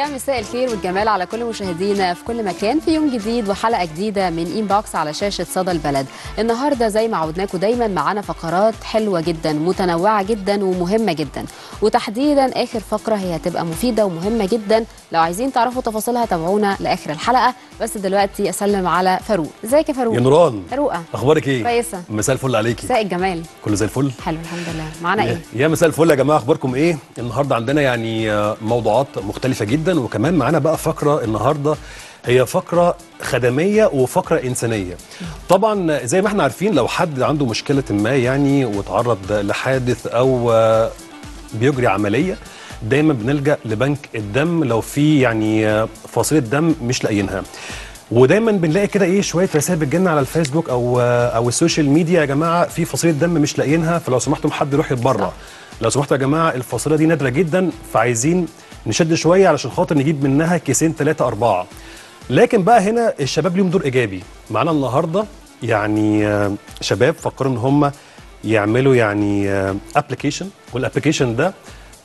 يا مساء الخير والجمال على كل مشاهدينا في كل مكان في يوم جديد وحلقه جديده من انبوكس على شاشه صدى البلد النهارده زي ما عودناكم دايما معانا فقرات حلوه جدا متنوعه جدا ومهمه جدا وتحديدا اخر فقره هي هتبقى مفيده ومهمه جدا لو عايزين تعرفوا تفاصيلها تابعونا لاخر الحلقه بس دلوقتي اسلم على فاروق ازيك يا فاروق يا نوران فاروقه اخبارك ايه كويسه مساء الفل عليكي مساء الجمال كله زي الفل حلو الحمد لله معانا ايه يا مساء الفل يا جماعه اخباركم ايه النهارده عندنا يعني آه، موضوعات مختلفه جدا وكمان معانا بقى فقره النهارده هي فقره خدميه وفقره انسانيه طبعا زي ما احنا عارفين لو حد عنده مشكله ما يعني وتعرض لحادث او آه، بيجري عمليه دايما بنلجا لبنك الدم لو في يعني آه، فاصله دم مش لاقيينها ودايما بنلاقي كده ايه شويه رسائل بتجيلنا على الفيسبوك او آه، او السوشيال ميديا يا جماعه في فاصله دم مش لاقيينها فلو سمحتم حد يروح يتبرع صح. لو سمحتوا يا جماعه الفاصله دي نادره جدا فعايزين نشد شويه علشان خاطر نجيب منها كيسين ثلاثه اربعه لكن بقى هنا الشباب ليهم دور ايجابي معانا النهارده يعني آه، شباب فكروا ان هم يعملوا يعني ابلكيشن والابلكيشن ده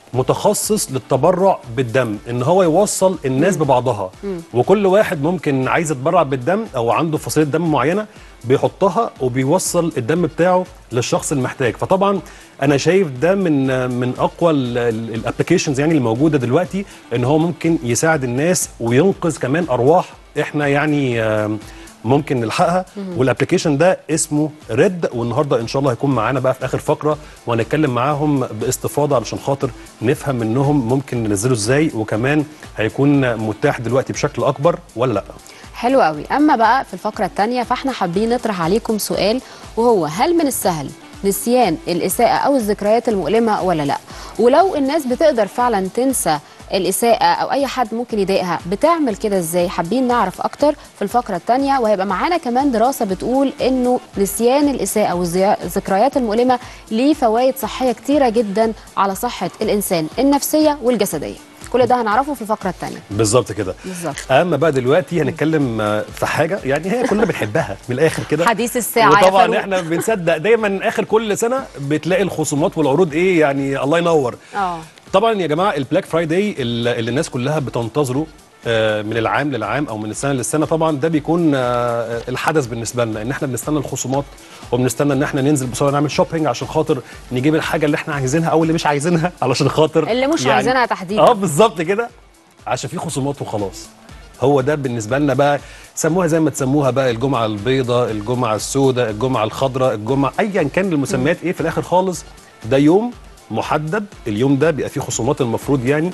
متخصص للتبرع بالدم ان هو يوصل الناس ببعضها وكل واحد ممكن عايز يتبرع بالدم او عنده فصيله دم معينه بيحطها وبيوصل الدم بتاعه للشخص المحتاج فطبعا انا شايف ده من من اقوى الابلكيشنز يعني الموجوده دلوقتي ان هو ممكن يساعد الناس وينقذ كمان ارواح احنا يعني آم، ممكن نلحقها والابلكيشن ده اسمه ريد والنهارده ان شاء الله هيكون معانا بقى في اخر فقره وهنتكلم معاهم باستفاضه علشان خاطر نفهم منهم ممكن ننزله ازاي وكمان هيكون متاح دلوقتي بشكل اكبر ولا لا حلو قوي اما بقى في الفقره الثانيه فاحنا حابين نطرح عليكم سؤال وهو هل من السهل نسيان الاساءه او الذكريات المؤلمه ولا لا ولو الناس بتقدر فعلا تنسى الإساءة أو أي حد ممكن يضايقها بتعمل كده إزاي حابين نعرف أكتر في الفقرة الثانية وهيبقى معانا كمان دراسة بتقول إنه نسيان الإساءة والذكريات المؤلمة ليه فوائد صحية كتيرة جدا على صحة الإنسان النفسية والجسدية كل ده هنعرفه في الفقرة الثانية بالظبط كده بالظبط اما بقى دلوقتي هنتكلم آه، في حاجه يعني هي كلنا بنحبها من الاخر كده حديث الساعة يا وطبعا فاروق. احنا بنصدق دايما اخر كل سنه بتلاقي الخصومات والعروض ايه يعني الله ينور اه طبعا يا جماعه البلاك فرايداي اللي اللي الناس كلها بتنتظره آه، من العام للعام او من السنه للسنه طبعا ده بيكون آه، الحدث بالنسبه لنا ان احنا بنستنى الخصومات وبنستنى ان احنا ننزل بسرعه نعمل شوبينج عشان خاطر نجيب الحاجه اللي احنا عايزينها او اللي مش عايزينها علشان خاطر اللي مش عايزينها تحديدا. اه بالظبط كده عشان في خصومات وخلاص هو ده بالنسبه لنا بقى سموها زي ما تسموها بقى الجمعه البيضاء الجمعه السوداء الجمعه الخضراء الجمعه ايا كان المسميات ايه في الاخر خالص ده يوم محدد اليوم ده بيبقى فيه خصومات المفروض يعني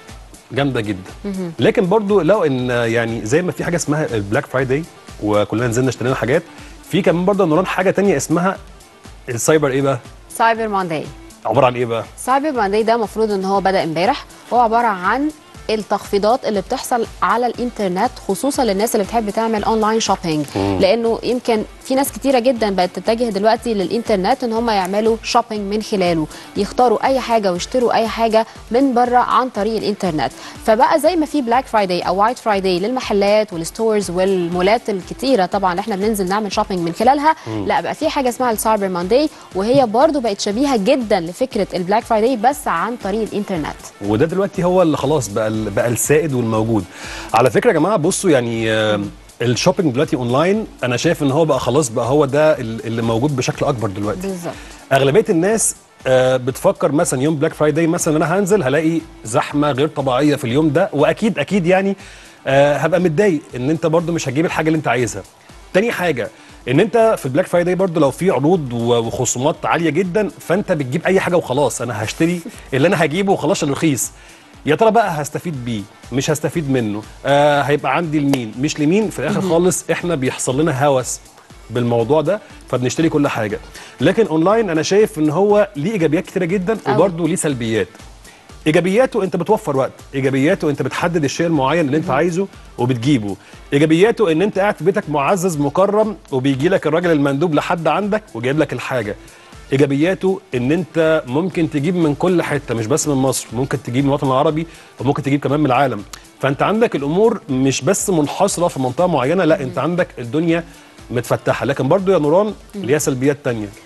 جامده جدا لكن برضو لو ان يعني زي ما في حاجه اسمها البلاك فرايداي وكلنا نزلنا اشترينا حاجات في كمان برضو يا نوران حاجه تانية اسمها السايبر ايه بقى سايبر مانداي عباره عن ايه بقى سايبر مانداي ده المفروض ان هو بدا امبارح هو عباره عن التخفيضات اللي بتحصل على الانترنت خصوصا للناس اللي بتحب تعمل اونلاين شوبينج لانه يمكن في ناس كتيره جدا بقت تتجه دلوقتي للانترنت ان هم يعملوا شوبينج من خلاله يختاروا اي حاجه ويشتروا اي حاجه من بره عن طريق الانترنت فبقى زي ما في بلاك فرايداي او وايت فرايداي للمحلات والستورز والمولات الكتيره طبعا اللي احنا بننزل نعمل شوبينج من خلالها لا بقى في حاجه اسمها السايبر مانداي وهي برضو بقت شبيهه جدا لفكره البلاك فرايداي بس عن طريق الانترنت وده دلوقتي هو اللي خلاص بقى ال- بقى السائد والموجود على فكره يا جماعه بصوا يعني آه، الشوبينج دلوقتي اونلاين انا شايف ان هو بقى خلاص بقى هو ده ال- اللي موجود بشكل اكبر دلوقتي بالظبط اغلبيه الناس آه، بتفكر مثلا يوم بلاك فرايداي مثلا انا هنزل هلاقي زحمه غير طبيعيه في اليوم ده واكيد اكيد يعني آه، هبقى متضايق ان انت برضو مش هتجيب الحاجه اللي انت عايزها تاني حاجه ان انت في البلاك فرايداي برضو لو في عروض و- وخصومات عاليه جدا فانت بتجيب اي حاجه وخلاص انا هشتري اللي انا هجيبه وخلاص عشان رخيص يا ترى بقى هستفيد بيه مش هستفيد منه آه هيبقى عندي لمين مش لمين في الاخر خالص احنا بيحصل لنا هوس بالموضوع ده فبنشتري كل حاجه لكن اونلاين انا شايف ان هو ليه ايجابيات كتيره جدا أوي. وبرده ليه سلبيات ايجابياته انت بتوفر وقت ايجابياته انت بتحدد الشيء المعين اللي انت عايزه وبتجيبه ايجابياته ان انت قاعد في بيتك معزز مكرم وبيجي لك الراجل المندوب لحد عندك وجايب لك الحاجه ايجابياته ان انت ممكن تجيب من كل حته مش بس من مصر ممكن تجيب من الوطن العربي وممكن تجيب كمان من العالم فانت عندك الامور مش بس منحصره في منطقه معينه لا انت عندك الدنيا متفتحه لكن برضو يا نوران ليها سلبيات تانية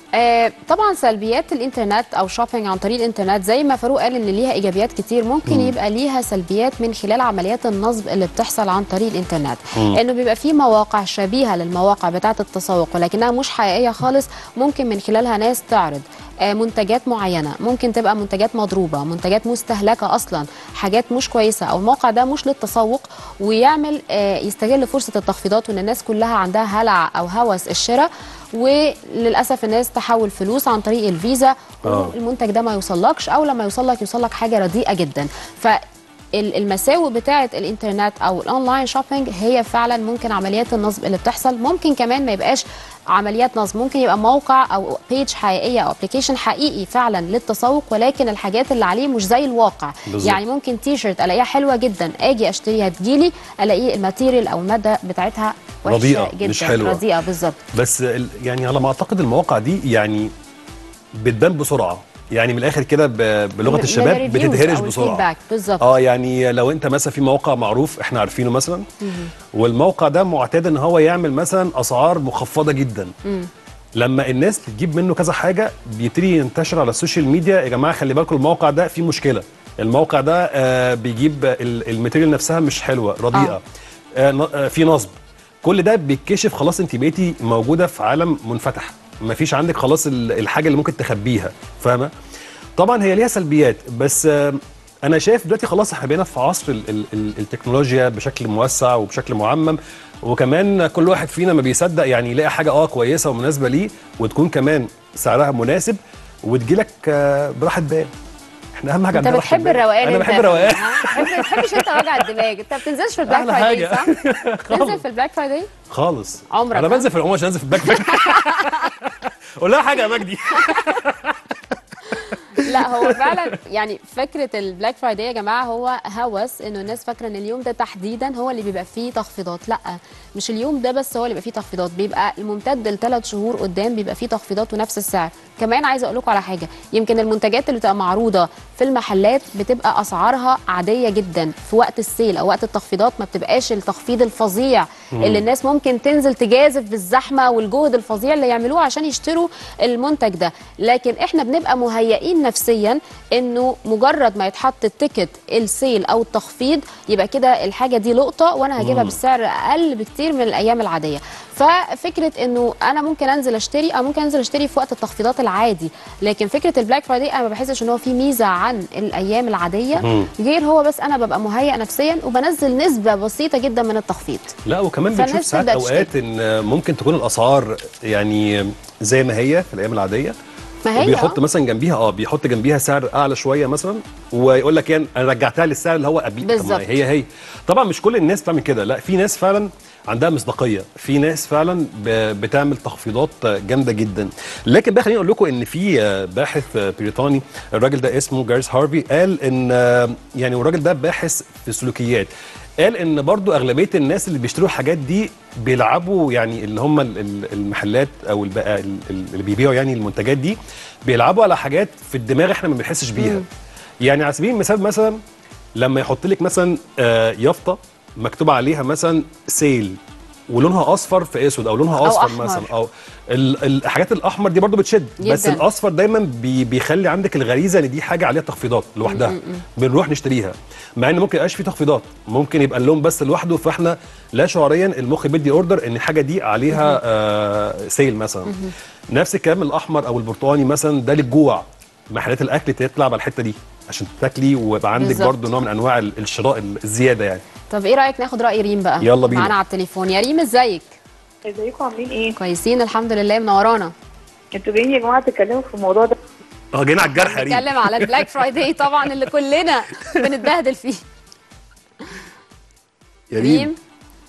آه طبعا سلبيات الانترنت او شوبينج عن طريق الانترنت زي ما فاروق قال ان ليها ايجابيات كتير ممكن يبقى ليها سلبيات من خلال عمليات النصب اللي بتحصل عن طريق الانترنت انه بيبقى في مواقع شبيهه للمواقع بتاعه التسوق ولكنها مش حقيقيه خالص ممكن من خلالها ناس تعرض آه، منتجات معينه ممكن تبقى منتجات مضروبه منتجات مستهلكه اصلا حاجات مش كويسه او الموقع ده مش للتسوق ويعمل آه، يستغل فرصه التخفيضات وان الناس كلها عندها هلع او هوس الشراء وللاسف الناس تحول فلوس عن طريق الفيزا آه. المنتج ده ما يوصلكش او لما يوصلك يوصلك حاجه رديئه جدا ف ال- المساوئ بتاعه الانترنت او الاونلاين شوبينج هي فعلا ممكن عمليات النصب اللي بتحصل ممكن كمان ما يبقاش عمليات نصب ممكن يبقى موقع او بيج حقيقيه او ابلكيشن حقيقي فعلا للتسوق ولكن الحاجات اللي عليه مش زي الواقع بالظبط. يعني ممكن تي شيرت الاقيها حلوه جدا اجي اشتريها تجيلي الاقي الماتيريال او الماده بتاعتها وحشه رديئة، جدا مش حلوة. رديئه بالظبط بس ال- يعني على ما اعتقد المواقع دي يعني بتبان بسرعه يعني من الاخر كده ب- بلغه من الشباب الريفيوز بتتهرش أو بسرعه الفيدباك، بالظبط. اه يعني لو انت مثلا في موقع معروف احنا عارفينه مثلا والموقع ده معتاد ان هو يعمل مثلا اسعار مخفضه جدا لما الناس تجيب منه كذا حاجه بيبتدي ينتشر على السوشيال ميديا يا جماعه خلي بالكم الموقع ده فيه مشكله الموقع ده آه بيجيب ال- الماتيريال نفسها مش حلوه رديئه آه. آه. ن- آه في نصب كل ده بيتكشف خلاص انت بقيتي موجوده في عالم منفتح مفيش عندك خلاص ال- الحاجه اللي ممكن تخبيها فاهمه طبعا هي ليها سلبيات بس آه، انا شايف دلوقتي خلاص احنا بقينا في عصر ال ال ال التكنولوجيا بشكل موسع وبشكل معمم وكمان كل واحد فينا ما بيصدق يعني يلاقي حاجه اه كويسه ومناسبه ليه وتكون كمان سعرها مناسب وتجيلك آه، براحه بال احنا اهم حاجه انت عندنا راحة بتحب البال. الروقان انا انت بحب الروقان ها؟ بتحب- بتحبش انت وجع الدماغ انت ما بتنزلش في البلاك أحلى فرايداي حاجة. صح؟ تنزل في البلاك فرايداي خالص عمرك، انا ها؟ بنزل في العموم عشان انزل في الباك باك قول لها حاجه يا مجدي لا هو فعلا يعني فكره البلاك فرايداي يا جماعه هو هوس انه الناس فاكره ان اليوم ده تحديدا هو اللي بيبقى فيه تخفيضات لا مش اليوم ده بس هو اللي بيبقى فيه تخفيضات بيبقى الممتد لثلاث شهور قدام بيبقى فيه تخفيضات ونفس السعر كمان عايزه اقول لكم على حاجه يمكن المنتجات اللي بتبقى معروضه في المحلات بتبقى اسعارها عاديه جدا في وقت السيل او وقت التخفيضات ما بتبقاش التخفيض الفظيع اللي الناس ممكن تنزل تجازف بالزحمه والجهد الفظيع اللي يعملوه عشان يشتروا المنتج ده لكن احنا بنبقى مهيئين نفسيا انه مجرد ما يتحط التيكت السيل او التخفيض يبقى كده الحاجه دي لقطه وانا هجيبها بالسعر اقل بكتير من الايام العاديه ففكره انه انا ممكن انزل اشتري او ممكن انزل اشتري في وقت التخفيضات العادي لكن فكره البلاك فرايداي انا ما بحسش ان هو في ميزه عن الايام العاديه غير هو بس انا ببقى مهيئ نفسيا وبنزل نسبه بسيطه جدا من التخفيض لا وكمان فالناس بنشوف ساعات تبدأ اوقات ان ممكن تكون الاسعار يعني زي ما هي في الايام العاديه ما هي وبيحط آه. مثلا جنبيها اه بيحط جنبيها سعر اعلى شويه مثلا ويقول لك يعني انا رجعتها للسعر اللي هو قبل طب ما بالظبط. هي هي طبعا مش كل الناس بتعمل كده لا في ناس فعلا عندها مصداقيه في ناس فعلا ب- بتعمل تخفيضات جامده جدا لكن بقى خليني اقول لكم ان في باحث بريطاني الراجل ده اسمه جارس هارفي قال ان يعني والراجل ده باحث في السلوكيات قال ان برضو اغلبيه الناس اللي بيشتروا الحاجات دي بيلعبوا يعني اللي هم ال- ال- المحلات او البقى ال- ال- اللي بيبيعوا يعني المنتجات دي بيلعبوا على حاجات في الدماغ احنا ما بنحسش بيها يعني على سبيل المثال مثلا لما يحط لك مثلا آه، يافطه مكتوب عليها مثلا سيل ولونها اصفر في اسود او لونها أو اصفر أحمر. مثلا او ال- الحاجات الاحمر دي برضو بتشد بس جداً. الاصفر دايما بي بيخلي عندك الغريزه ان دي حاجه عليها تخفيضات لوحدها بنروح نشتريها مع ان ممكن يبقاش في تخفيضات ممكن يبقى اللون بس لوحده فاحنا لا شعوريا المخ بيدي اوردر ان الحاجه دي عليها آه سيل مثلا نفس الكلام الاحمر او البرتقاني مثلا ده للجوع محلات الاكل تلعب على الحته دي عشان تاكلي ويبقى عندك بالظبط. برضو نوع من انواع ال- الشراء الزياده يعني طب ايه رايك ناخد راي ريم بقى يلا بينا. معانا على التليفون يا ريم ازيك ازيكم عاملين ايه؟ كويسين الحمد لله منورانا انتوا جايين يا جماعه تتكلموا في الموضوع ده اه جينا على الجرح يا ريم نتكلم على البلاك فرايداي طبعا اللي كلنا بنتبهدل فيه يا ريم ريم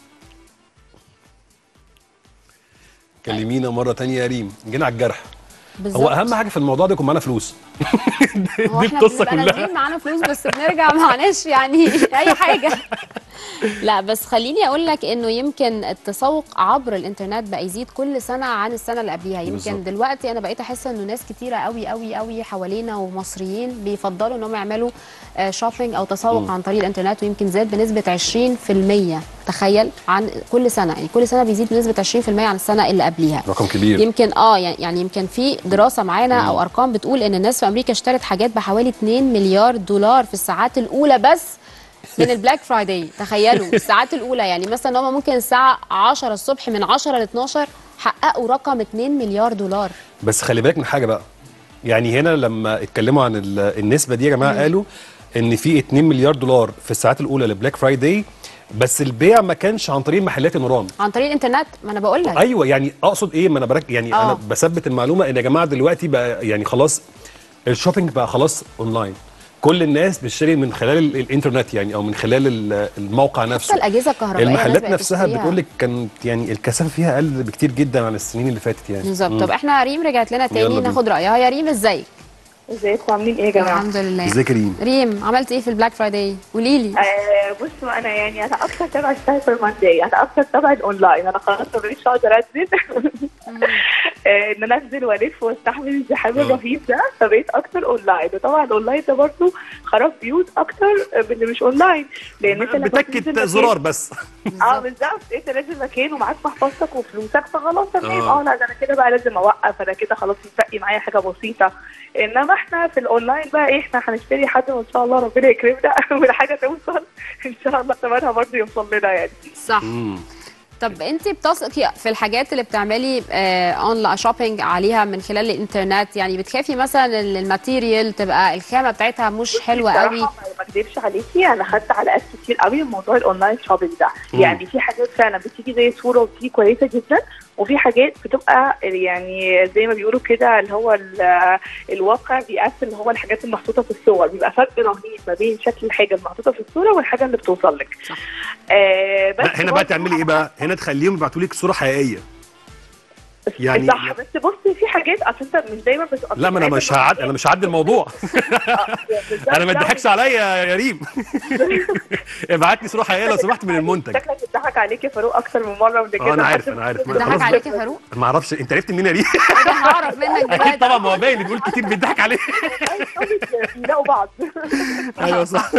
كلمينا مره تانية يا ريم جينا على الجرح بالظبط هو اهم حاجه في الموضوع ده يكون معانا فلوس هو دي احنا القصه بنبقى كلها نازلين معانا فلوس بس بنرجع معناش يعني اي حاجه لا بس خليني اقول لك انه يمكن التسوق عبر الانترنت بقى يزيد كل سنه عن السنه اللي قبليها يمكن بالظبط. دلوقتي انا بقيت احس انه ناس كتيره قوي قوي قوي حوالينا ومصريين بيفضلوا انهم يعملوا شوبينج او تسوق عن طريق الانترنت ويمكن زاد بنسبه 20% تخيل عن كل سنه يعني كل سنه بيزيد بنسبه 20% عن السنه اللي قبليها رقم كبير يمكن اه يعني يعني يمكن في دراسه معانا او ارقام بتقول ان الناس في امريكا اشترت حاجات بحوالي 2 مليار دولار في الساعات الاولى بس من البلاك فرايداي تخيلوا الساعات الاولى يعني مثلا هم ممكن الساعه 10 الصبح من 10 ل 12 حققوا رقم 2 مليار دولار بس خلي بالك من حاجه بقى يعني هنا لما اتكلموا عن ال- النسبه دي يا جماعه قالوا ان في 2 مليار دولار في الساعات الاولى لبلاك فرايداي بس البيع ما كانش عن طريق محلات النوران عن طريق الانترنت ما انا بقول لك ايوه يعني اقصد ايه ما انا برك يعني آه. انا بثبت المعلومه ان يا جماعه دلوقتي بقى يعني خلاص الشوبينج بقى خلاص اونلاين كل الناس بتشتري من خلال ال- الانترنت يعني او من خلال ال- الموقع نفسه حتى الاجهزه الكهربائيه الناس المحلات بقت نفسها تشتريها. بتقول لك كانت يعني الكثافه فيها اقل بكتير جدا عن السنين اللي فاتت يعني بالظبط طب احنا ريم رجعت لنا يلا تاني بينا. ناخد رايها يا ريم ازيك ازيكم عاملين ايه يا جماعه؟ الحمد لله ازيك يا ريم ريم عملت ايه في البلاك فرايداي قولي لي آه بصوا انا يعني انا اكثر تبع السايبر مانداي انا اكثر تبع الاونلاين انا خلاص ما بقتش اقدر انزل آه، ان انا انزل والف واستحمل الزحام آه. الرهيب ده فبقيت اكتر اونلاين وطبعا الاونلاين ده برضه خراب بيوت اكتر من اللي مش اونلاين لان انت لما بتكت بتنزل مكان- زرار بس اه بالظبط انت نازل مكان ومعاك محفظتك وفلوسك فخلاص تمام آه. اه لا ده انا كده بقى لازم اوقف انا كده خلاص متبقي معايا حاجه بسيطه انما احنا في الاونلاين بقى ايه احنا هنشتري حد وان شاء الله ربنا يكرمنا والحاجه توصل ان شاء الله ثمنها برضه يوصل لنا يعني صح مم. طب انت بتثقي في الحاجات اللي بتعملي اونلاين شوبينج عليها من خلال الانترنت يعني بتخافي مثلا ال- الماتيريال تبقى الخامه بتاعتها مش حلوه بصراحة قوي ما اكذبش عليكي انا خدت علقات كتير قوي من موضوع الاونلاين شوبينج ده مم. يعني في حاجات فعلا بتيجي زي صوره وبتيجي كويسه جدا وفي حاجات بتبقى يعني زي ما بيقولوا كده اللي هو ال- الواقع بيقاس اللي هو الحاجات المحطوطه في الصور بيبقى فرق رهيب ما بين شكل الحاجه المحطوطه في الصوره والحاجه اللي بتوصل لك صح. آه بس لا هنا بقى برضه تعملي ايه بقى هنا تخليهم يبعتوا لك صوره حقيقيه يعني- صح بس بصي في حاجات اصل انت مش دايما بس لا ما انا مش هعد انا مش هعدي الموضوع انا ما اتضحكش عليا يا ريم ابعت لي صوره حقيقيه لو سمحت من المنتج شكلك اتضحك عليك يا فاروق اكتر من مره من كده اه انا عارف انا عارف ما أنا ضحك خلاص عليك يا فاروق ما اعرفش انت عرفت منين يا ريم انا هعرف منك اكيد دلوقتي طبعا ما هو باين بيقول كتير بيضحك عليه بيلاقوا بعض ايوه صح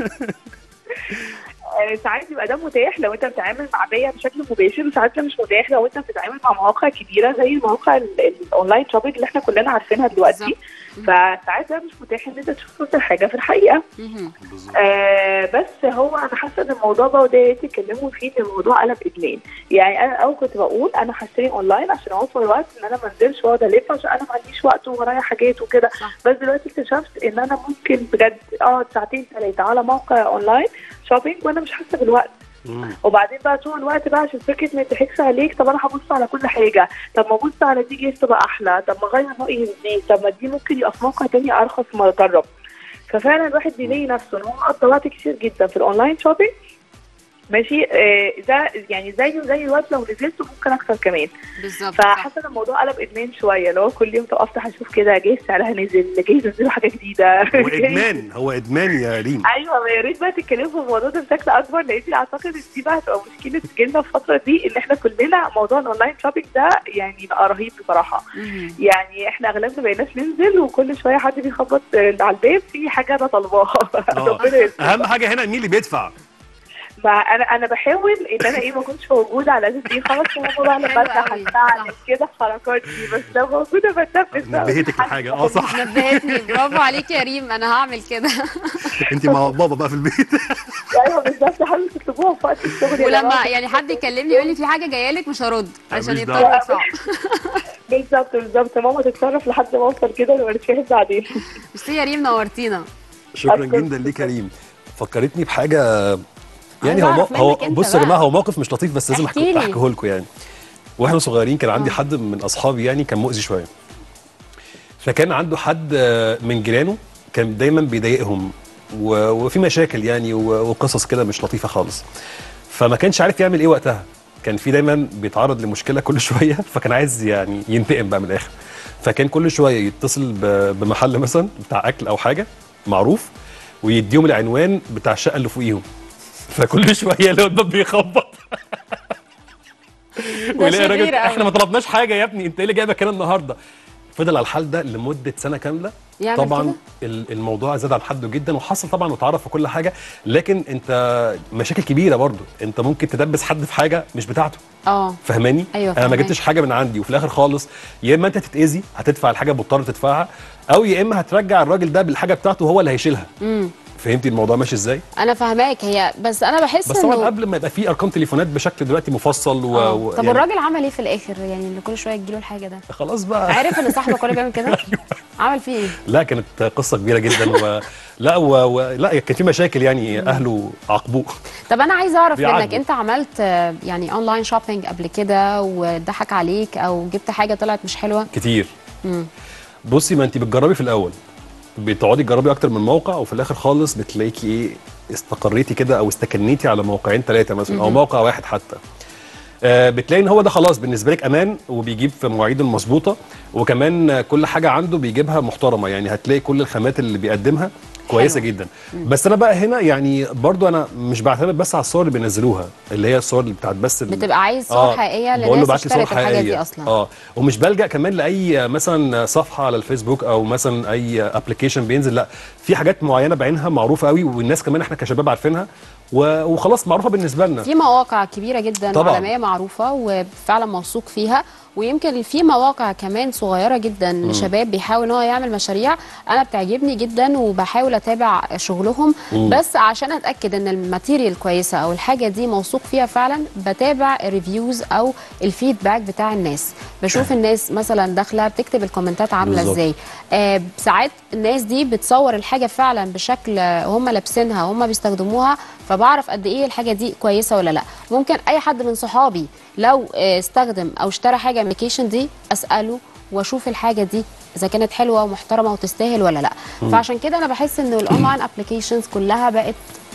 آه، ساعات بيبقى ده متاح لو انت بتتعامل مع بيع بشكل مباشر وساعات ده مش متاح لو انت بتتعامل مع مواقع كبيره زي المواقع ال- الاونلاين شوبينج اللي احنا كلنا عارفينها دلوقتي فساعات ده مش متاح ان انت تشوف صورة الحاجه في الحقيقه مهم. آه بس هو انا حاسه ان الموضوع بقى وده يتكلموا فيه ان الموضوع قلب ادمان يعني انا الاول كنت بقول انا هشتري اونلاين عشان اوفر وقت ان انا ما انزلش واقعد الف عشان انا ما عنديش وقت وورايا حاجات وكده صح. بس دلوقتي اكتشفت ان انا ممكن بجد اقعد ساعتين ثلاثه على موقع اونلاين شوبينج وانا مش حاسه بالوقت مم. وبعدين بقى طول الوقت بقى عشان فكره ما يضحكش عليك طب انا هبص على كل حاجه طب ما ابص على دي جايز تبقى احلى طب ما اغير رايي في دي طب ما دي ممكن يبقى في موقع تاني ارخص ما اجرب ففعلا الواحد بيلاقي نفسه ان هو قضى وقت كتير جدا في الاونلاين شوبينج ماشي آه ده يعني زيه زي الوقت لو نزلت ممكن اكتر كمان بالظبط صح. فحاسه ان الموضوع قلب ادمان شويه اللي هو كل يوم تبقى افتح اشوف كده جايز سعرها نزل جايز ينزلوا حاجه جديده هو ادمان هو ادمان يا ريم ايوه ما يا ريت بقى تتكلموا في الموضوع ده بشكل اكبر لان اعتقد ان دي بقى هتبقى مشكله جيلنا الفتره دي ان احنا كلنا موضوع الاونلاين شوبينج ده يعني بقى رهيب بصراحه مهم. يعني احنا اغلبنا بقيناش ننزل وكل شويه حد بيخبط آه، على الباب في حاجه انا طالباها ربنا يستر. اهم حاجه هنا مين اللي بيدفع ما انا انا بحاول ان انا ايه ما كنتش موجوده على اساس ايه خلاص يا ماما بقى لما حلو ارجع قوي. هستعمل كده حركات دي بس لو موجوده بتنفس بقى. نبهتك لحاجه اه صح نبهتني برافو عليك يا ريم انا هعمل كده انت مع بابا بقى في البيت ايوه بالظبط حاولوا تكتبوها في وقت الشغل يا ولما جماعة. يعني حد يكلمني يقول لي في حاجه جايه لك مش هرد عشان ماليش يضطر دعوة. يدفع بالظبط بالظبط ماما تتصرف لحد ما اوصل كده ونبقى نتشاهد بعدين ميرسي يا ريم نورتينا شكرا أشكرك. جدا ليك يا ريم فكرتني بحاجه يعني عايزة هو أعرف هو منك أنت بصوا يا بقى. جماعه هو موقف مش لطيف بس لازم احكي احكيه لي. احكيه لكم يعني واحنا صغيرين كان عندي آه. حد من اصحابي يعني كان مؤذي شويه فكان عنده حد آه، من جيرانه كان دايما بيضايقهم و- وفي مشاكل يعني و- وقصص كده مش لطيفه خالص فما كانش عارف يعمل ايه وقتها كان في دايما بيتعرض لمشكله كل شويه فكان عايز يعني ينتقم بقى من الاخر فكان كل شويه يتصل ب- بمحل مثلا بتاع اكل او حاجه معروف ويديهم العنوان بتاع الشقه اللي فوقيهم فكل شويه اللي هو الباب بيخبط ويلاقي شرير الراجل أوي. احنا ما طلبناش حاجه يا ابني انت ايه اللي جايبك هنا النهارده فضل على الحال ده لمده سنه كامله يعمل طبعا كده؟ ال- الموضوع زاد عن حده جدا وحصل طبعا وتعرف في كل حاجه لكن انت مشاكل كبيره برضو انت ممكن تدبس حد في حاجه مش بتاعته اه فهماني أيوة انا ما فهماك. جبتش حاجه من عندي وفي الاخر خالص يا اما انت هتتاذي هتدفع الحاجه مضطر تدفعها او يا اما هترجع الراجل ده بالحاجه بتاعته هو اللي هيشيلها امم فهمتي الموضوع ماشي ازاي انا فاهماك هي بس انا بحس بس طبعا انه قبل ما يبقى في ارقام تليفونات بشكل دلوقتي مفصل و... آه. و... طب يعني والراجل عمل ايه في الاخر يعني اللي كل شويه تجيله الحاجه ده خلاص بقى عارف ان صاحبك ولا بيعمل كده عمل فيه ايه لا كانت قصه كبيره جدا و... لا و... و... لا كان في مشاكل يعني اهله عاقبوه طب انا عايزه اعرف بيعدوا. منك انت عملت آه، يعني اونلاين شوبينج قبل كده وضحك عليك او جبت حاجه طلعت مش حلوه كتير مم. بصي ما انت بتجربي في الاول بتقعدي تجربي اكتر من موقع وفي الاخر خالص بتلاقيكي ايه استقريتي كده او استكنيتي على موقعين ثلاثه مثلا او موقع واحد حتى آه، بتلاقي ان هو ده خلاص بالنسبه لك امان وبيجيب في مواعيده المظبوطه وكمان آه، كل حاجه عنده بيجيبها محترمه يعني هتلاقي كل الخامات اللي بيقدمها كويسه حلو. جدا بس انا بقى هنا يعني برضو انا مش بعتمد بس على الصور اللي بينزلوها اللي هي الصور اللي بتاعت بس ال- بتبقى عايز صور آه، حقيقيه بقول له لناس بعت لي صور اشترت الحاجه دي حقيقية. اصلا اه ومش بلجا كمان لاي مثلا صفحه على الفيسبوك او مثلا اي ابلكيشن بينزل لا في حاجات معينه بعينها معروفه قوي والناس كمان احنا كشباب عارفينها و- وخلاص معروفه بالنسبه لنا في مواقع كبيره جدا طبعاً. عالميه معروفه وفعلا موثوق فيها ويمكن في مواقع كمان صغيره جدا لشباب بيحاول ان هو يعمل مشاريع انا بتعجبني جدا وبحاول اتابع شغلهم مم. بس عشان اتاكد ان الماتيريال كويسه او الحاجه دي موثوق فيها فعلا بتابع الريفيوز او الفيدباك بتاع الناس بشوف الناس مثلا داخله بتكتب الكومنتات عامله بالظبط. ازاي آه ساعات الناس دي بتصور الحاجه فعلا بشكل آه، هم لابسينها هم بيستخدموها فبعرف قد ايه الحاجه دي كويسه ولا لا ممكن اي حد من صحابي لو آه، استخدم او اشترى حاجه من الابلكيشن دي اساله واشوف الحاجه دي اذا كانت حلوه ومحترمه وتستاهل ولا لا فعشان كده انا بحس ان الاونلاين ابلكيشنز كلها بقت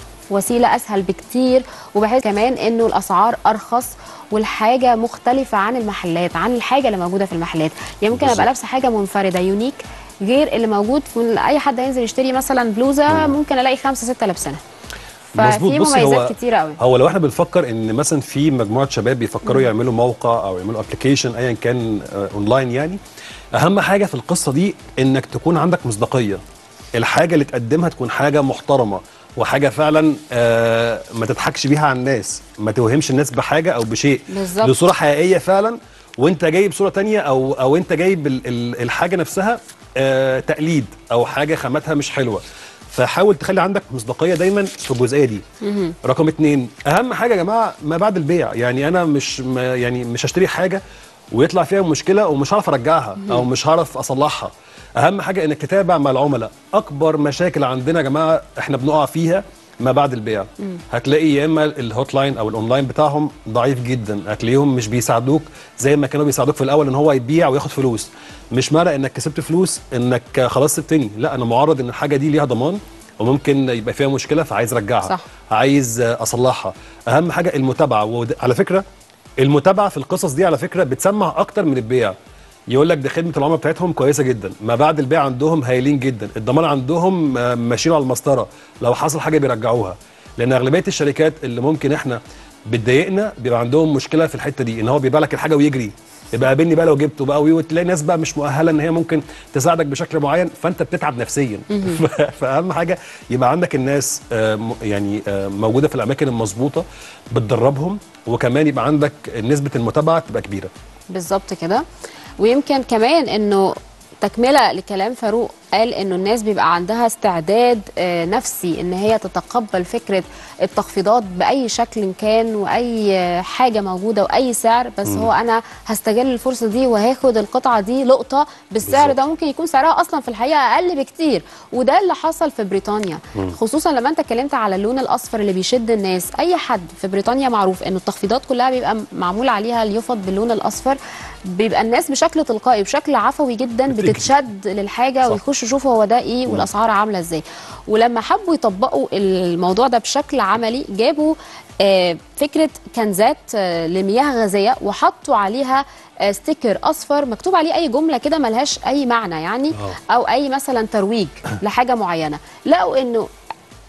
وسيله اسهل بكتير وبحس كمان انه الاسعار ارخص والحاجه مختلفه عن المحلات عن الحاجه اللي موجوده في المحلات يعني ممكن ابقى بالظبط. لابسه حاجه منفرده يونيك غير اللي موجود في اي حد هينزل يشتري مثلا بلوزه ممكن الاقي خمسه سته لابسينها مظبوط. ففي بصي، هو- مميزات كتيره قوي هو لو احنا بنفكر ان مثلا في مجموعه شباب بيفكروا يعملوا موقع او يعملوا ابلكيشن ايا كان آه، اونلاين يعني اهم حاجه في القصه دي انك تكون عندك مصداقيه الحاجه اللي تقدمها تكون حاجه محترمه وحاجه فعلا آه ما تضحكش بيها على الناس ما توهمش الناس بحاجه او بشيء بالظبط. بصوره حقيقيه فعلا وانت جايب صوره تانية او او انت جايب ال- ال- الحاجه نفسها آه تقليد او حاجه خاماتها مش حلوه فحاول تخلي عندك مصداقيه دايما في الجزئيه دي رقم اتنين اهم حاجه يا جماعه ما بعد البيع يعني انا مش ما يعني مش هشتري حاجه ويطلع فيها مشكله ومش هعرف ارجعها او مش هعرف اصلحها اهم حاجه انك تتابع مع العملاء اكبر مشاكل عندنا يا جماعه احنا بنقع فيها ما بعد البيع هتلاقي يا اما الهوت لاين او الاونلاين بتاعهم ضعيف جدا هتلاقيهم مش بيساعدوك زي ما كانوا بيساعدوك في الاول ان هو يبيع وياخد فلوس مش معنى انك كسبت فلوس انك خلاص سبتني لا انا معرض ان الحاجه دي ليها ضمان وممكن يبقى فيها مشكله فعايز ارجعها صح. عايز اصلحها اهم حاجه المتابعه وعلى فكره المتابعه في القصص دي على فكره بتسمع اكتر من البيع يقول لك ده خدمه العملاء بتاعتهم كويسه جدا ما بعد البيع عندهم هايلين جدا الضمان عندهم آه، ماشيين على المسطره لو حصل حاجه بيرجعوها لان اغلبيه الشركات اللي ممكن احنا بتضايقنا بيبقى عندهم مشكله في الحته دي ان هو بيبيع لك الحاجه ويجري يبقى قابلني بقى لو جبته بقى وتلاقي ناس بقى مش مؤهله ان هي ممكن تساعدك بشكل معين فانت بتتعب نفسيا ف- فاهم حاجه يبقى عندك الناس آه، م- يعني آه، موجوده في الاماكن المظبوطه بتدربهم وكمان يبقى عندك نسبه المتابعه تبقى كبيره بالظبط كده ويمكن كمان انه تكمله لكلام فاروق قال انه الناس بيبقى عندها استعداد آه، نفسي ان هي تتقبل فكره التخفيضات باي شكل كان واي آه، حاجه موجوده واي سعر بس هو انا هستغل الفرصه دي وهاخد القطعه دي لقطه بالسعر بالظبط. ده ممكن يكون سعرها اصلا في الحقيقه اقل بكتير وده اللي حصل في بريطانيا خصوصا لما انت اتكلمت على اللون الاصفر اللي بيشد الناس اي حد في بريطانيا معروف انه التخفيضات كلها بيبقى معمول عليها اليفط باللون الاصفر بيبقى الناس بشكل تلقائي بشكل عفوي جدا بتجري. بتتشد للحاجه صح. ويخشوا يشوفوا هو ده ايه والاسعار عامله ازاي ولما حبوا يطبقوا الموضوع ده بشكل عملي جابوا آه، فكره كنزات آه، لمياه غازيه وحطوا عليها آه، ستيكر اصفر مكتوب عليه اي جمله كده ملهاش اي معنى يعني آه. او اي مثلا ترويج لحاجه معينه لقوا انه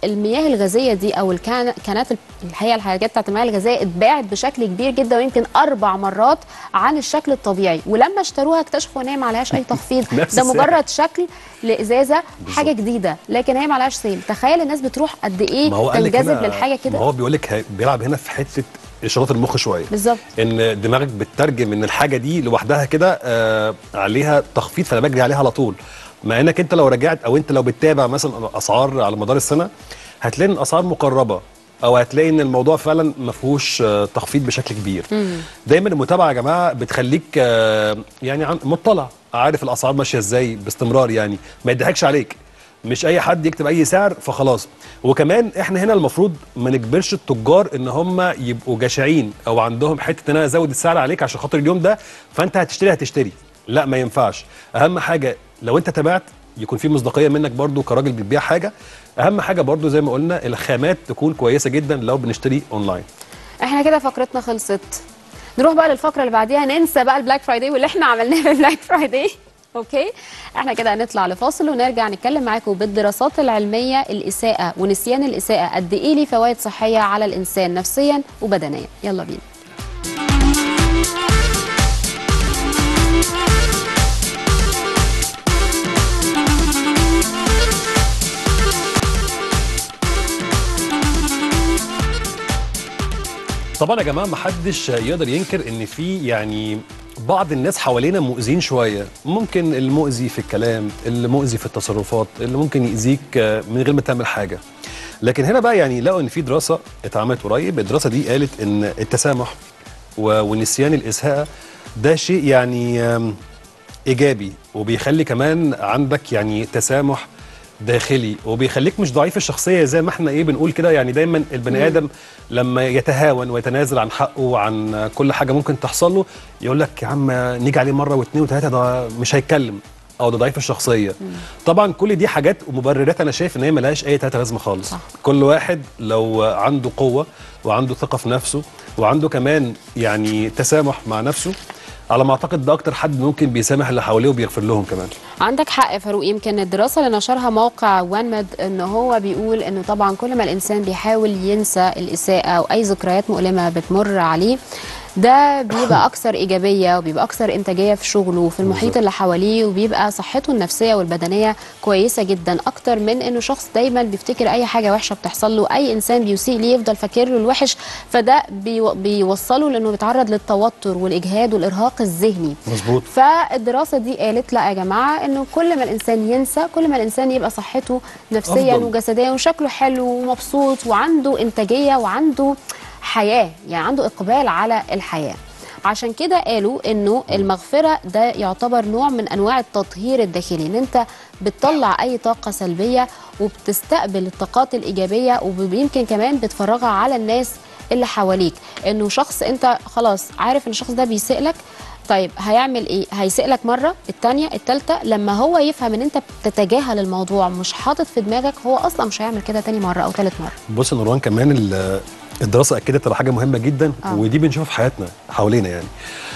المياه الغازيه دي او الكان كانات الحقيقه الحاجات بتاعت المياه الغازيه اتباعت بشكل كبير جدا ويمكن اربع مرات عن الشكل الطبيعي ولما اشتروها اكتشفوا ان هي ما عليهاش اي تخفيض نفس ده السعر. مجرد شكل لازازه حاجه جديده لكن هي ما عليهاش سيل تخيل الناس بتروح قد ايه ما هو قال لك تنجذب هنا- للحاجه ما كده هو بيقول لك هي- بيلعب هنا في حته اشارات المخ شويه بالظبط ان دماغك بتترجم ان الحاجه دي لوحدها كده آه عليها تخفيض فانا بجري عليها على طول مع انك انت لو رجعت او انت لو بتتابع مثلا اسعار على مدار السنه هتلاقي ان الاسعار مقربه او هتلاقي ان الموضوع فعلا ما فيهوش آه، تخفيض بشكل كبير دايما المتابعه يا جماعه بتخليك آه، يعني عن- مطلع عارف الاسعار ماشيه ازاي باستمرار يعني ما يضحكش عليك مش اي حد يكتب اي سعر فخلاص وكمان احنا هنا المفروض ما نجبرش التجار ان هم يبقوا جشعين او عندهم حته ان انا ازود السعر عليك عشان خاطر اليوم ده فانت هتشتري هتشتري لا ما ينفعش اهم حاجه لو انت تابعت يكون في مصداقيه منك برضو كراجل بتبيع حاجه اهم حاجه برضو زي ما قلنا الخامات تكون كويسه جدا لو بنشتري اونلاين احنا كده فقرتنا خلصت نروح بقى للفقره اللي بعديها ننسى بقى البلاك فرايداي واللي احنا عملناه في البلاك فرايداي اوكي احنا كده هنطلع لفاصل ونرجع نتكلم معاكم بالدراسات العلميه الاساءه ونسيان الاساءه قد ايه ليه فوائد صحيه على الانسان نفسيا وبدنيا يلا بينا طبعا يا جماعه ما حدش يقدر ينكر ان في يعني بعض الناس حوالينا مؤذين شويه ممكن المؤذي في الكلام اللي مؤذي في التصرفات اللي ممكن يأذيك آه، من غير ما تعمل حاجه لكن هنا بقى يعني لقوا ان في دراسه اتعملت قريب الدراسه دي قالت ان التسامح و- ونسيان الاساءه ده شيء يعني آم، ايجابي وبيخلي كمان عندك يعني تسامح داخلي وبيخليك مش ضعيف الشخصيه زي ما احنا ايه بنقول كده يعني دايما البني ادم لما يتهاون ويتنازل عن حقه وعن كل حاجه ممكن تحصل له يقول لك يا عم نيجي عليه مره واثنين وثلاثه ده مش هيتكلم او ده ضعيف الشخصيه طبعا كل دي حاجات ومبررات انا شايف ان هي ملهاش اي تلاته لازمه خالص صح. كل واحد لو عنده قوه وعنده ثقه في نفسه وعنده كمان يعني تسامح مع نفسه على ما اعتقد ده اكتر حد ممكن بيسامح اللي حواليه وبيغفر لهم كمان عندك حق يا فاروق يمكن الدراسه اللي نشرها موقع وان ميد ان هو بيقول انه طبعا كل ما الانسان بيحاول ينسى الاساءه او اي ذكريات مؤلمه بتمر عليه ده بيبقى اكثر ايجابيه وبيبقى اكثر انتاجيه في شغله وفي المحيط بالظبط. اللي حواليه وبيبقى صحته النفسيه والبدنيه كويسه جدا اكتر من انه شخص دايما بيفتكر اي حاجه وحشه بتحصل له اي انسان بيسيء ليه يفضل فاكر له الوحش فده بيو- بيوصله لانه بيتعرض للتوتر والاجهاد والارهاق الذهني مظبوط فالدراسه دي قالت لا يا جماعه انه كل ما الانسان ينسى كل ما الانسان يبقى صحته نفسيا أفضل. وجسديا وشكله حلو ومبسوط وعنده انتاجيه وعنده حياه يعني عنده اقبال على الحياه عشان كده قالوا انه المغفره ده يعتبر نوع من انواع التطهير الداخلي ان انت بتطلع اي طاقه سلبيه وبتستقبل الطاقات الايجابيه ويمكن كمان بتفرغها على الناس اللي حواليك انه شخص انت خلاص عارف ان الشخص ده بيسيء لك طيب هيعمل ايه هيسيء لك مره الثانيه الثالثه لما هو يفهم ان انت بتتجاهل الموضوع مش حاطط في دماغك هو اصلا مش هيعمل كده تاني مره او ثالث مره بص يا نوران كمان ال- الدراسه اكدت على حاجه مهمه جدا آه. ودي بنشوفها في حياتنا حوالينا يعني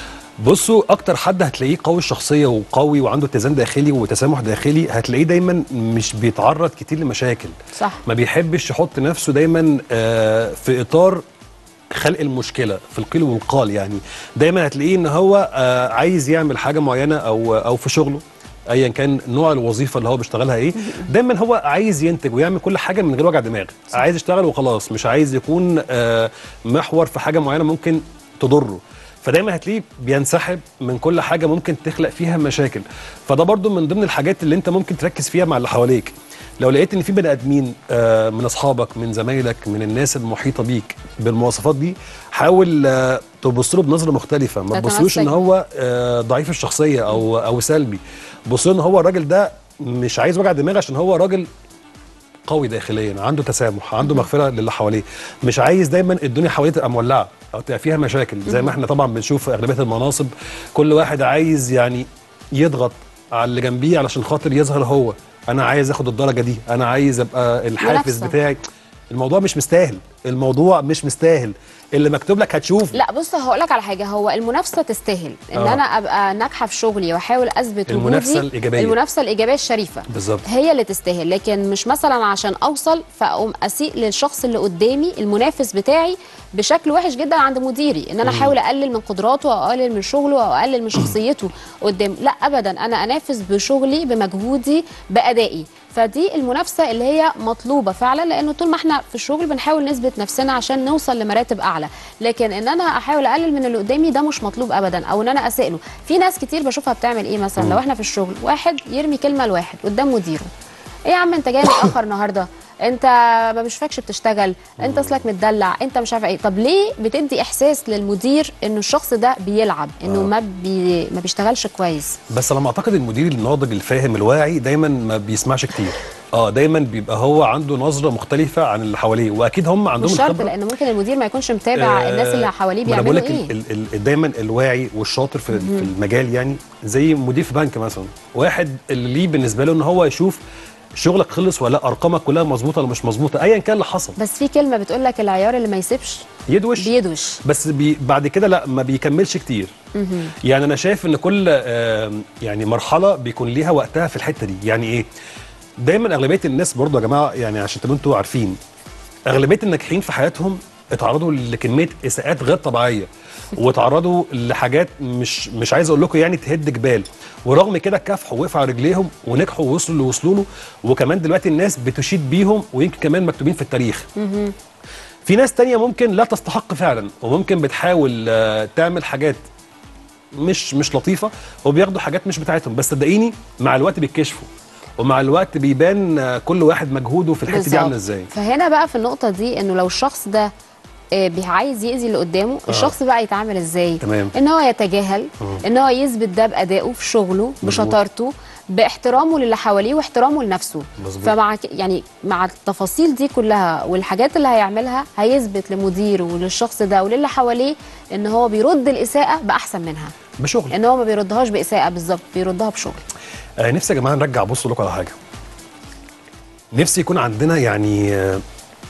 بصوا اكتر حد هتلاقيه قوي الشخصيه وقوي وعنده اتزان داخلي وتسامح داخلي هتلاقيه دايما مش بيتعرض كتير لمشاكل صح ما بيحبش يحط نفسه دايما آه، في اطار خلق المشكله في القيل والقال يعني دايما هتلاقيه ان هو آه، عايز يعمل حاجه معينه او او في شغله ايا كان نوع الوظيفه اللي هو بيشتغلها ايه دايما هو عايز ينتج ويعمل كل حاجه من غير وجع دماغ عايز يشتغل وخلاص مش عايز يكون آه، محور في حاجه معينه ممكن تضره فدايما هتلاقيه بينسحب من كل حاجه ممكن تخلق فيها مشاكل فده برضو من ضمن الحاجات اللي انت ممكن تركز فيها مع اللي حواليك لو لقيت ان في بني ادمين آه، من اصحابك من زمايلك من الناس المحيطه بيك بالمواصفات دي حاول آه، تبص له بنظره مختلفه ما تبصلوش ان تتمسك هو آه، ضعيف الشخصيه او او سلبي بص له ان هو الراجل ده مش عايز وجع دماغ عشان هو راجل قوي داخليا عنده تسامح عنده مغفره للي حواليه مش عايز دايما الدنيا حواليه تبقى مولعه او تبقى فيها مشاكل زي ما احنا طبعا بنشوف في اغلبيه المناصب كل واحد عايز يعني يضغط على اللي جنبيه علشان خاطر يظهر هو انا عايز اخد الدرجه دي انا عايز ابقى الحافز منافسة. بتاعي الموضوع مش مستاهل الموضوع مش مستاهل اللي مكتوب لك هتشوف لا بص هقول لك على حاجه هو المنافسه تستاهل ان آه. انا ابقى ناجحه في شغلي واحاول اثبت المنافسة وجودي الإيجابية. المنافسه الايجابيه الشريفه بالظبط. هي اللي تستاهل لكن مش مثلا عشان اوصل فاقوم اسيء للشخص اللي قدامي المنافس بتاعي بشكل وحش جدا عند مديري ان انا احاول اقلل من قدراته او اقلل من شغله او اقلل من شخصيته قدام لا ابدا انا انافس بشغلي بمجهودي بادائي فدي المنافسه اللي هي مطلوبه فعلا لانه طول ما احنا في الشغل بنحاول نثبت نفسنا عشان نوصل لمراتب اعلى لكن ان انا احاول اقلل من اللي قدامي ده مش مطلوب ابدا او ان انا اساء له في ناس كتير بشوفها بتعمل ايه مثلا لو احنا في الشغل واحد يرمي كلمه لواحد قدام مديره ايه يا عم انت جاي متاخر النهارده انت ما بشوفكش بتشتغل انت اصلك متدلع انت مش عارفه ايه طب ليه بتدي احساس للمدير انه الشخص ده بيلعب انه ما بي ما بيشتغلش كويس بس لما اعتقد المدير الناضج الفاهم الواعي دايما ما بيسمعش كتير اه دايما بيبقى هو عنده نظره مختلفه عن اللي حواليه واكيد هم عندهم مش شرط الخبرة. لان ممكن المدير ما يكونش متابع آه، الناس اللي حواليه ما أنا بقول بيعملوا لك ايه ال- ال- ال- دايما الواعي والشاطر في, في المجال يعني زي مدير في بنك مثلا واحد اللي ليه بالنسبه له ان هو يشوف شغلك خلص ولا ارقامك كلها مظبوطه ولا مش مظبوطه ايا كان اللي حصل بس في كلمه بتقول لك العيار اللي ما يسيبش يدوش بيدوش بس بي بعد كده لا ما بيكملش كتير يعني انا شايف ان كل آه، يعني مرحله بيكون ليها وقتها في الحته دي يعني ايه دايما اغلبيه الناس برضو يا جماعه يعني عشان تبقوا انتوا عارفين اغلبيه الناجحين في حياتهم اتعرضوا لكميه اساءات غير طبيعيه واتعرضوا لحاجات مش مش عايز اقول لكم يعني تهد جبال ورغم كده كافحوا وقفوا على رجليهم ونجحوا ووصلوا اللي وصلوا له وكمان دلوقتي الناس بتشيد بيهم ويمكن كمان مكتوبين في التاريخ في ناس تانية ممكن لا تستحق فعلا وممكن بتحاول آه، تعمل حاجات مش مش لطيفه وبياخدوا حاجات مش بتاعتهم بس صدقيني مع الوقت بيتكشفوا ومع الوقت بيبان آه، كل واحد مجهوده في الحته دي بالظبط. عامله ازاي فهنا بقى في النقطه دي انه لو الشخص ده آه، بي- عايز يأذي اللي قدامه الشخص بقى يتعامل ازاي تمام. ان هو يتجاهل ان هو يثبت ده بادائه في شغله بشطارته باحترامه للي حواليه واحترامه لنفسه مظبوط. فمع ك- يعني مع التفاصيل دي كلها والحاجات اللي هيعملها هيثبت لمديره وللشخص ده وللي حواليه ان هو بيرد الاساءه باحسن منها بشغل ان هو ما بيردهاش باساءه بالظبط بيردها بشغل آه نفسي يا جماعه نرجع بص لكم على حاجه نفسي يكون عندنا يعني آه،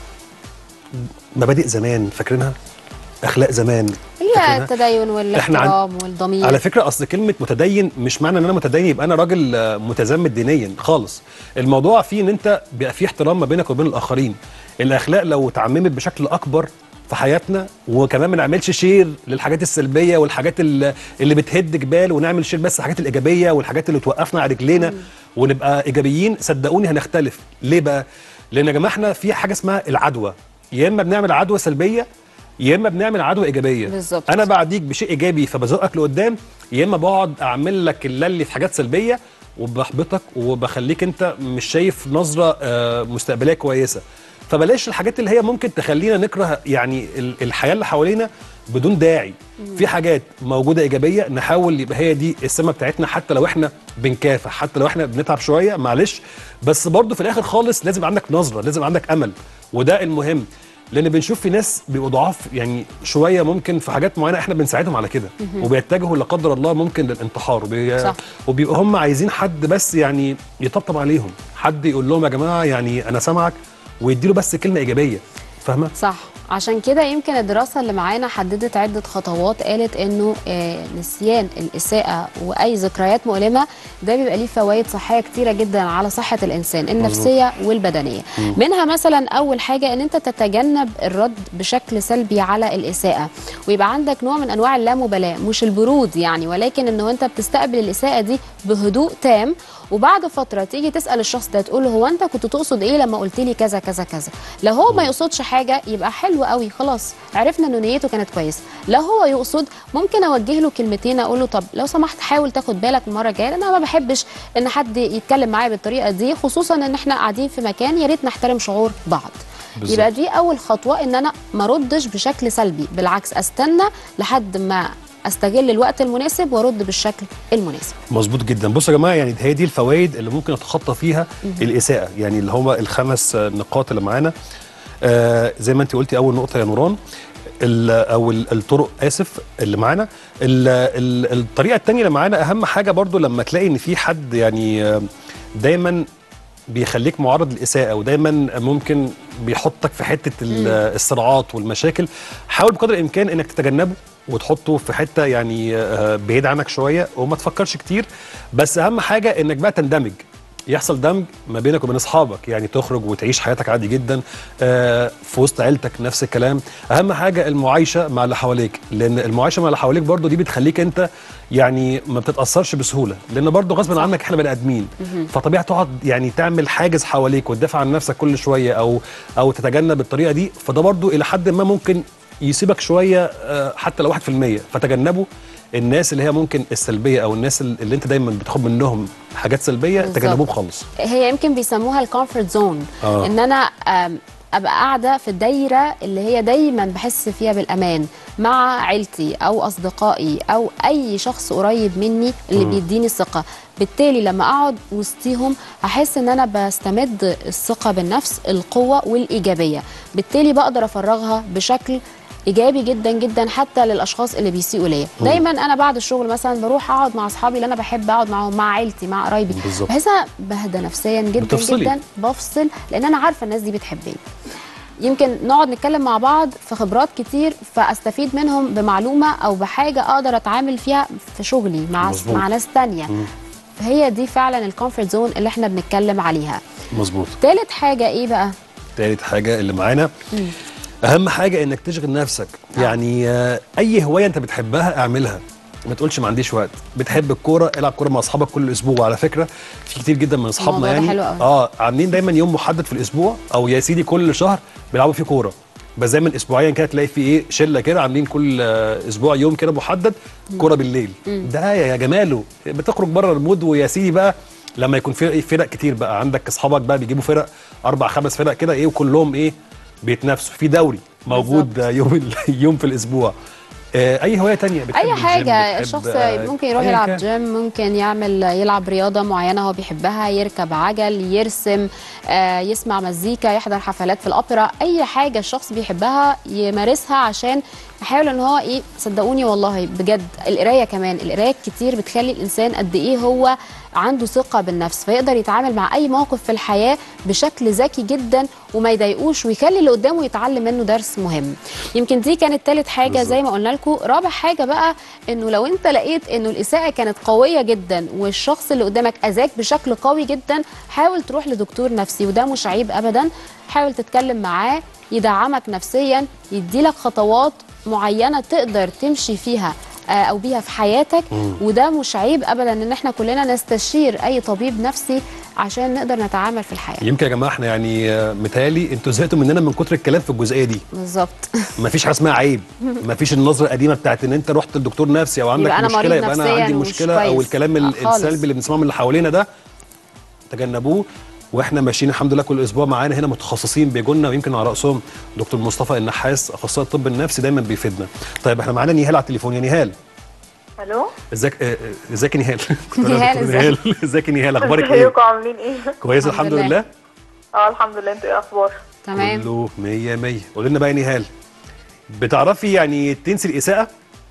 مبادئ زمان فاكرينها اخلاق زمان هي فاكرينها؟ التدين والاحترام والضمير على فكره اصل كلمه متدين مش معنى ان انا متدين يبقى انا راجل آه، متزمت دينيا خالص الموضوع فيه ان انت بيبقى فيه احترام ما بينك وبين الاخرين الاخلاق لو اتعممت بشكل اكبر في حياتنا وكمان ما نعملش شير للحاجات السلبيه والحاجات اللي, اللي بتهد جبال ونعمل شير بس الحاجات الايجابيه والحاجات اللي توقفنا على رجلينا ونبقى ايجابيين صدقوني هنختلف ليه بقى لان يا جماعه احنا في حاجه اسمها العدوى يا اما بنعمل عدوى سلبيه يا اما بنعمل عدوى ايجابيه بالظبط. انا بعديك بشيء ايجابي فبزقك لقدام يا اما بقعد اعمل لك اللي في حاجات سلبيه وبحبطك وبخليك انت مش شايف نظره آه، مستقبليه كويسه فبلاش الحاجات اللي هي ممكن تخلينا نكره يعني ال- الحياه اللي حوالينا بدون داعي في حاجات موجوده ايجابيه نحاول يبقى هي دي السمه بتاعتنا حتى لو احنا بنكافح حتى لو احنا بنتعب شويه معلش بس برضو في الاخر خالص لازم عندك نظره لازم عندك امل وده المهم لان بنشوف في ناس بيبقوا ضعاف يعني شويه ممكن في حاجات معينه احنا بنساعدهم على كده وبيتجهوا لا قدر الله ممكن للانتحار وبي... صح. وبيبقوا هم عايزين حد بس يعني يطبطب عليهم حد يقول لهم يا جماعه يعني انا سامعك ويديله بس كلمه ايجابيه فاهمه صح عشان كده يمكن الدراسة اللي معانا حددت عدة خطوات قالت انه آه، نسيان الإساءة وأي ذكريات مؤلمة ده بيبقى ليه فوائد صحية كتيرة جدا على صحة الإنسان النفسية والبدنية منها مثلا أول حاجة ان انت تتجنب الرد بشكل سلبي على الإساءة ويبقى عندك نوع من أنواع اللامبالاة مش البرود يعني ولكن انه انت بتستقبل الإساءة دي بهدوء تام وبعد فتره تيجي تسال الشخص ده تقول له هو انت كنت تقصد ايه لما قلت لي كذا كذا كذا لو هو ما يقصدش حاجه يبقى حلو قوي خلاص عرفنا انه نيته كانت كويسه لو هو يقصد ممكن اوجه له كلمتين اقول له طب لو سمحت حاول تاخد بالك المره الجايه لان انا ما بحبش ان حد يتكلم معايا بالطريقه دي خصوصا ان احنا قاعدين في مكان يا ريت نحترم شعور بعض بالظبط. يبقى دي اول خطوه ان انا ما ردش بشكل سلبي بالعكس استنى لحد ما استغل الوقت المناسب وارد بالشكل المناسب مظبوط جدا بصوا يا جماعه يعني هي دي الفوائد اللي ممكن نتخطى فيها الاساءه يعني اللي هم الخمس آه، نقاط اللي معانا آه زي ما انت قلتي اول نقطه يا نوران ال- او ال- الطرق اسف اللي معانا ال- ال- الطريقه الثانيه اللي معانا اهم حاجه برضو لما تلاقي ان في حد يعني آه، دايما بيخليك معرض للاساءه ودايما ممكن بيحطك في حته ال- الصراعات والمشاكل حاول بقدر الامكان انك تتجنبه وتحطه في حته يعني آه، بعيد عنك شويه وما تفكرش كتير بس اهم حاجه انك بقى تندمج يحصل دمج ما بينك وبين اصحابك يعني تخرج وتعيش حياتك عادي جدا آه، في وسط عيلتك نفس الكلام اهم حاجه المعايشه مع اللي حواليك لان المعايشه مع اللي حواليك برضو دي بتخليك انت يعني ما بتتاثرش بسهوله لان برضو غصب عنك احنا بني ادمين فطبيعي تقعد يعني تعمل حاجز حواليك وتدافع عن نفسك كل شويه او او تتجنب الطريقه دي فده برضو الى حد ما ممكن يسيبك شويه آه، حتى لو 1% فتجنبوا الناس اللي هي ممكن السلبيه او الناس اللي انت دايما بتاخد منهم حاجات سلبيه بالظبط. تجنبوهم خالص هي يمكن بيسموها الكومفورت زون آه. ان انا آم، ابقى قاعده في الدايره اللي هي دايما بحس فيها بالامان مع عيلتي او اصدقائي او اي شخص قريب مني اللي مم. بيديني الثقه بالتالي لما اقعد وسطيهم احس ان انا بستمد الثقه بالنفس القوه والايجابيه بالتالي بقدر افرغها بشكل ايجابي جدا جدا حتى للاشخاص اللي بيسيئوا ليا دايما انا بعد الشغل مثلا بروح اقعد مع اصحابي اللي انا بحب اقعد معاهم مع عيلتي مع قرايبي بالظبط. بحس أنا بهدى نفسيا جدا بتفصلي. جدا بفصل لان انا عارفه الناس دي بتحبني يمكن نقعد نتكلم مع بعض في خبرات كتير فاستفيد منهم بمعلومه او بحاجه اقدر اتعامل فيها في شغلي مع مظبوط. مع ناس تانية مم. هي دي فعلا الكومفورت زون اللي احنا بنتكلم عليها مظبوط تالت حاجه ايه بقى تالت حاجه اللي معانا اهم حاجه انك تشغل نفسك يعني آه، اي هوايه انت بتحبها اعملها ما تقولش ما عنديش وقت بتحب الكوره العب كوره مع اصحابك كل اسبوع وعلى فكره في كتير جدا من اصحابنا الموضوع ده يعني حلو أوي. اه عاملين دايما يوم محدد في الاسبوع او يا سيدي كل شهر بيلعبوا فيه كوره بس دايما اسبوعيا كده تلاقي في ايه شله كده عاملين كل آه، اسبوع يوم كده محدد كوره بالليل ده يا جماله بتخرج بره المود ويا سيدي بقى لما يكون في إيه فرق كتير بقى عندك اصحابك بقى بيجيبوا فرق اربع خمس فرق كده ايه وكلهم ايه بيتنافسوا في دوري موجود بالظبط. آه، يوم ال- يوم في الاسبوع آه، اي هوايه تانية بتحب اي الجيم، حاجه بتحب، الشخص آه، ممكن يروح أيا يلعب كان. جيم ممكن يعمل يلعب رياضه معينه هو بيحبها يركب عجل يرسم آه، يسمع مزيكا يحضر حفلات في الاوبرا اي حاجه الشخص بيحبها يمارسها عشان يحاول ان هو ايه صدقوني والله بجد القرايه كمان القرايه كتير بتخلي الانسان قد ايه هو عنده ثقه بالنفس فيقدر يتعامل مع اي موقف في الحياه بشكل ذكي جدا وما يضايقوش ويخلي اللي قدامه يتعلم منه درس مهم يمكن دي كانت تالت حاجه بالظبط. زي ما قلنا لكم رابع حاجه بقى انه لو انت لقيت انه الاساءه كانت قويه جدا والشخص اللي قدامك اذاك بشكل قوي جدا حاول تروح لدكتور نفسي وده مش عيب ابدا حاول تتكلم معاه يدعمك نفسيا يديلك خطوات معينه تقدر تمشي فيها آه، او بيها في حياتك وده مش عيب ابدا ان احنا كلنا نستشير اي طبيب نفسي عشان نقدر نتعامل في الحياه يمكن يا جماعه احنا يعني آه، متهيألي انتوا زهقتوا مننا من كتر الكلام في الجزئيه دي بالظبط مفيش حاجه اسمها عيب مفيش النظره القديمه بتاعت ان انت رحت لدكتور نفسي او عندك يبقى أنا مشكله مريض يبقى انا نفسياً عندي ومش مشكله او كويس. الكلام ال- آه، خالص. السلبي اللي بنسمعه من اللي حوالينا ده تجنبوه واحنا ماشيين الحمد لله كل اسبوع معانا هنا متخصصين بيجوا لنا ويمكن على راسهم دكتور مصطفى النحاس اخصائي الطب النفسي دايما بيفيدنا طيب احنا معانا نهال على التليفون يا نهال الو ازيك آه، آه، ازيك يا نهال كنت أنا نهال، دكتور ازيك؟ نهال ازيك يا نهال اخبارك ايه ازيكم عاملين ايه؟ كويس الحمد الحمد لله. لله اه الحمد لله انتوا ايه اخبار؟ تمام كله 100 100 قولي لنا بقى يا نهال بتعرفي يعني تنسي الاساءه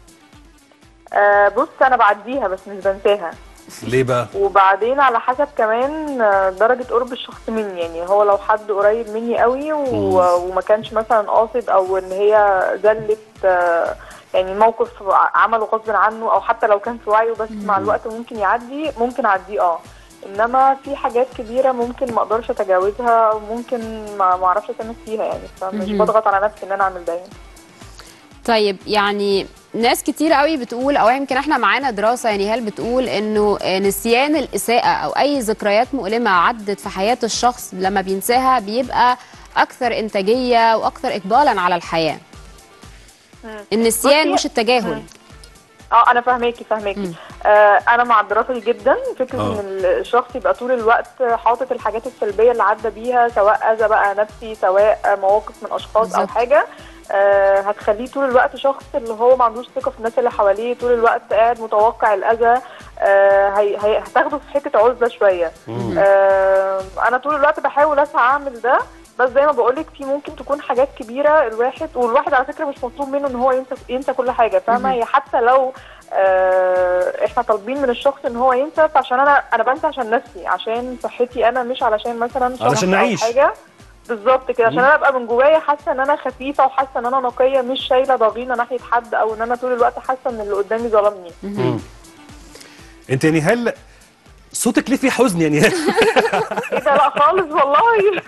آه بص انا بعديها بس مش بنساها ليه بقى وبعدين على حسب كمان آه، درجة قرب الشخص مني يعني هو لو حد قريب مني قوي و... وما كانش مثلا قاصد او ان هي زلت آه، يعني موقف عمله غصب عنه او حتى لو كان في وعيه بس مع الوقت ممكن يعدي ممكن اعديه اه انما في حاجات كبيره ممكن ما اقدرش اتجاوزها او ممكن ما ما اعرفش اسامح فيها يعني فمش مهم. بضغط على نفسي ان انا اعمل ده يعني طيب يعني ناس كتير قوي بتقول او يمكن احنا معانا دراسه يعني هل بتقول انه نسيان الاساءه او اي ذكريات مؤلمه عدت في حياه الشخص لما بينساها بيبقى اكثر انتاجيه واكثر اقبالا على الحياه مم. النسيان بصي- مش التجاهل مم. اه انا فاهماكي فاهماكي مم. آه انا مع الدراسه دي جدا فكره آه. ان الشخص يبقى طول الوقت حاطط الحاجات السلبيه اللي عدى بيها سواء اذى بقى نفسي سواء مواقف من اشخاص او بالظبط. حاجه آه هتخليه طول الوقت شخص اللي هو ما عندوش ثقه في الناس اللي حواليه طول الوقت قاعد متوقع الاذى آه هي هي هتاخده في حته عزله شويه مم. آه انا طول الوقت بحاول اسعى اعمل ده بس زي ما بقولك في ممكن تكون حاجات كبيره الواحد والواحد على فكره مش مطلوب منه ان هو ينسى ينسى كل حاجه فاهمه هي حتى لو آه احنا طالبين من الشخص ان هو ينسى فعشان انا انا بنسى عشان نفسي عشان صحتي انا مش علشان مثلا شخص علشان أو نعيش. حاجه بالظبط كده عشان انا ابقى من جوايا حاسه ان انا خفيفه وحاسه ان انا نقيه مش شايله ضغينه ناحيه حد او ان انا طول الوقت حاسه ان اللي قدامي ظلمني مم. انت يا نهال صوتك ليه فيه حزن يا نهال ايه ده لا خالص والله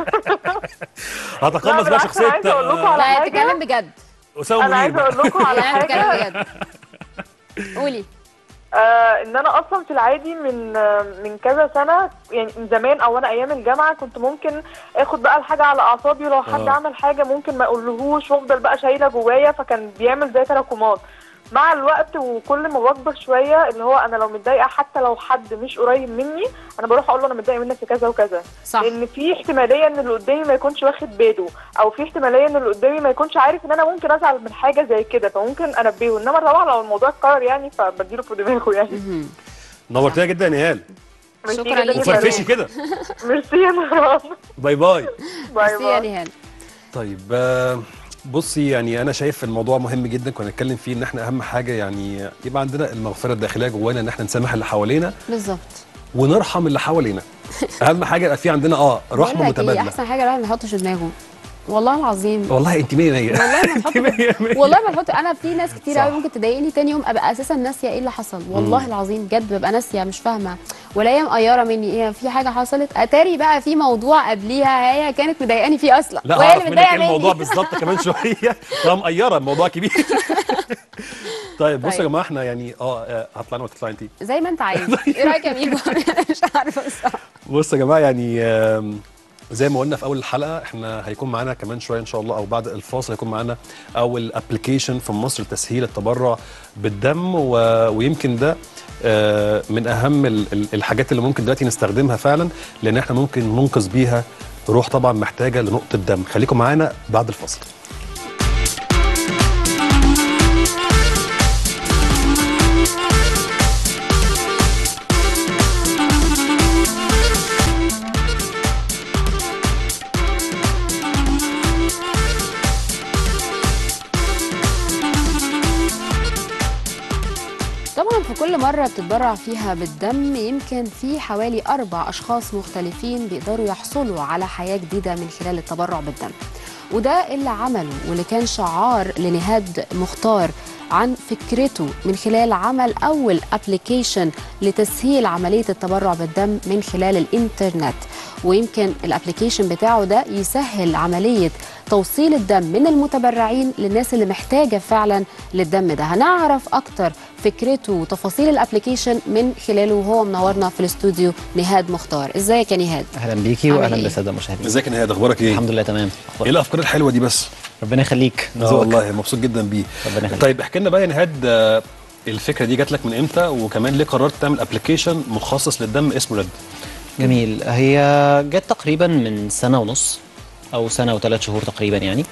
هتقمص لا، بقى بالعكس، شخصيه أنا عايزة أقول لكم على لا حاجة؟ تتكلم بجد اسامه انا عايزه منير اقول لكم على لا تتكلم حاجه بجد قولي آه ان انا اصلا في العادي من آه من كذا سنه يعني من زمان او انا ايام الجامعه كنت ممكن اخد بقى الحاجه على اعصابي ولو حد آه. عمل حاجه ممكن ما اقولهوش وافضل بقى شايله جوايا فكان بيعمل زي تراكمات مع الوقت وكل ما بكبر شويه اللي هو انا لو متضايقه حتى لو حد مش قريب مني انا بروح اقول له انا متضايقه منك في كذا وكذا صح لان في احتماليه ان اللي قدامي ما يكونش واخد باله او في احتماليه ان اللي قدامي ما يكونش عارف ان انا ممكن ازعل من حاجه زي كده فممكن انبهه انما طبعا لو الموضوع اتكرر يعني فبديله في دماغه يعني مهم. نورتيها جدا يا نهال ميرسي شكراً جداً ليك. يا وفرفشي فندم. كده ميرسي يا نهار باي باي باي ميرسي يا باي نهال طيب آه، بصي يعني انا شايف الموضوع مهم جدا كنا نتكلم فيه ان احنا اهم حاجه يعني يبقى عندنا المغفره الداخليه جوانا ان احنا نسامح اللي حوالينا بالظبط ونرحم اللي حوالينا اهم حاجه يبقى في عندنا اه رحمه بقول لك إيه، متبادله احسن حاجه الواحد ما يحطش في دماغه والله العظيم والله انت 100 100 والله ما انت تحط 100 100 والله ما بحط انا في ناس كتير صح. قوي ممكن تضايقني تاني يوم ابقى اساسا ناسيه ايه اللي حصل والله العظيم بجد ببقى ناسيه مش فاهمه ولا هي مقيره مني ايه في حاجه حصلت اتاري بقى في موضوع قبليها هي كانت مضايقاني فيه اصلا لا وهي هعرف اللي منك متضايقه ايه الموضوع مني بالظبط كمان شويه طالما مقيره الموضوع كبير طيب بصوا يا طيب. جماعه احنا يعني اه آه، هطلع انا وتطلعي انت زي ما انت عايز ايه رايك يا ميجو مش عارفه الصراحه بصوا يا جماعه يعني آم، زي ما قلنا في اول الحلقه احنا هيكون معانا كمان شويه ان شاء الله او بعد الفاصل هيكون معانا اول ابلكيشن في مصر لتسهيل التبرع بالدم و... ويمكن ده آه، من اهم ال- ال- الحاجات اللي ممكن دلوقتي نستخدمها فعلا لان احنا ممكن ننقذ بيها روح طبعا محتاجه لنقطه دم خليكم معانا بعد الفاصل طبعا في كل مرة بتتبرع فيها بالدم يمكن في حوالي أربع أشخاص مختلفين بيقدروا يحصلوا على حياة جديدة من خلال التبرع بالدم وده اللي عمله واللي كان شعار لنهاد مختار عن فكرته من خلال عمل أول ابلكيشن لتسهيل عملية التبرع بالدم من خلال الإنترنت ويمكن الابلكيشن بتاعه ده يسهل عملية توصيل الدم من المتبرعين للناس اللي محتاجة فعلا للدم ده هنعرف أكتر فكرته وتفاصيل الابلكيشن من خلاله وهو منورنا في الاستوديو نهاد مختار ازيك يا نهاد اهلا بيكي عامل واهلا إيه؟ بالساده المشاهدين ازيك يا نهاد اخبارك ايه؟ الحمد لله تمام ايه أخبارك؟ الافكار الحلوه دي بس؟ ربنا يخليك اه ذوقك. والله مبسوط جدا بيه ربنا يخليك. طيب احكي لنا بقى يا نهاد آه، الفكره دي جات لك من امتى وكمان ليه قررت تعمل ابلكيشن مخصص للدم اسمه رد جميل هي جت تقريبا من سنه ونص او سنه وثلاث شهور تقريبا يعني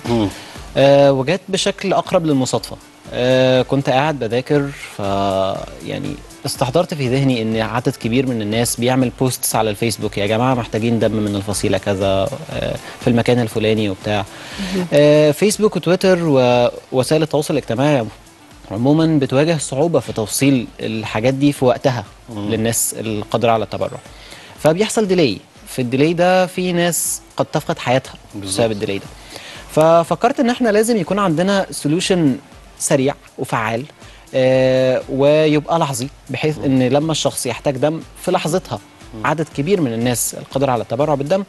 آه وجت بشكل اقرب للمصادفه آه كنت قاعد بذاكر ف يعني استحضرت في ذهني ان عدد كبير من الناس بيعمل بوستس على الفيسبوك يا جماعه محتاجين دم من الفصيله كذا آه في المكان الفلاني وبتاع آه فيسبوك وتويتر ووسائل التواصل الاجتماعي عموما بتواجه صعوبه في توصيل الحاجات دي في وقتها للناس القادره على التبرع فبيحصل ديلي في الديلي ده في ناس قد تفقد حياتها بالظبط. بسبب الديلي ده ففكرت ان احنا لازم يكون عندنا سوليوشن سريع وفعال آه ويبقى لحظي بحيث ان لما الشخص يحتاج دم في لحظتها عدد كبير من الناس القادره على التبرع بالدم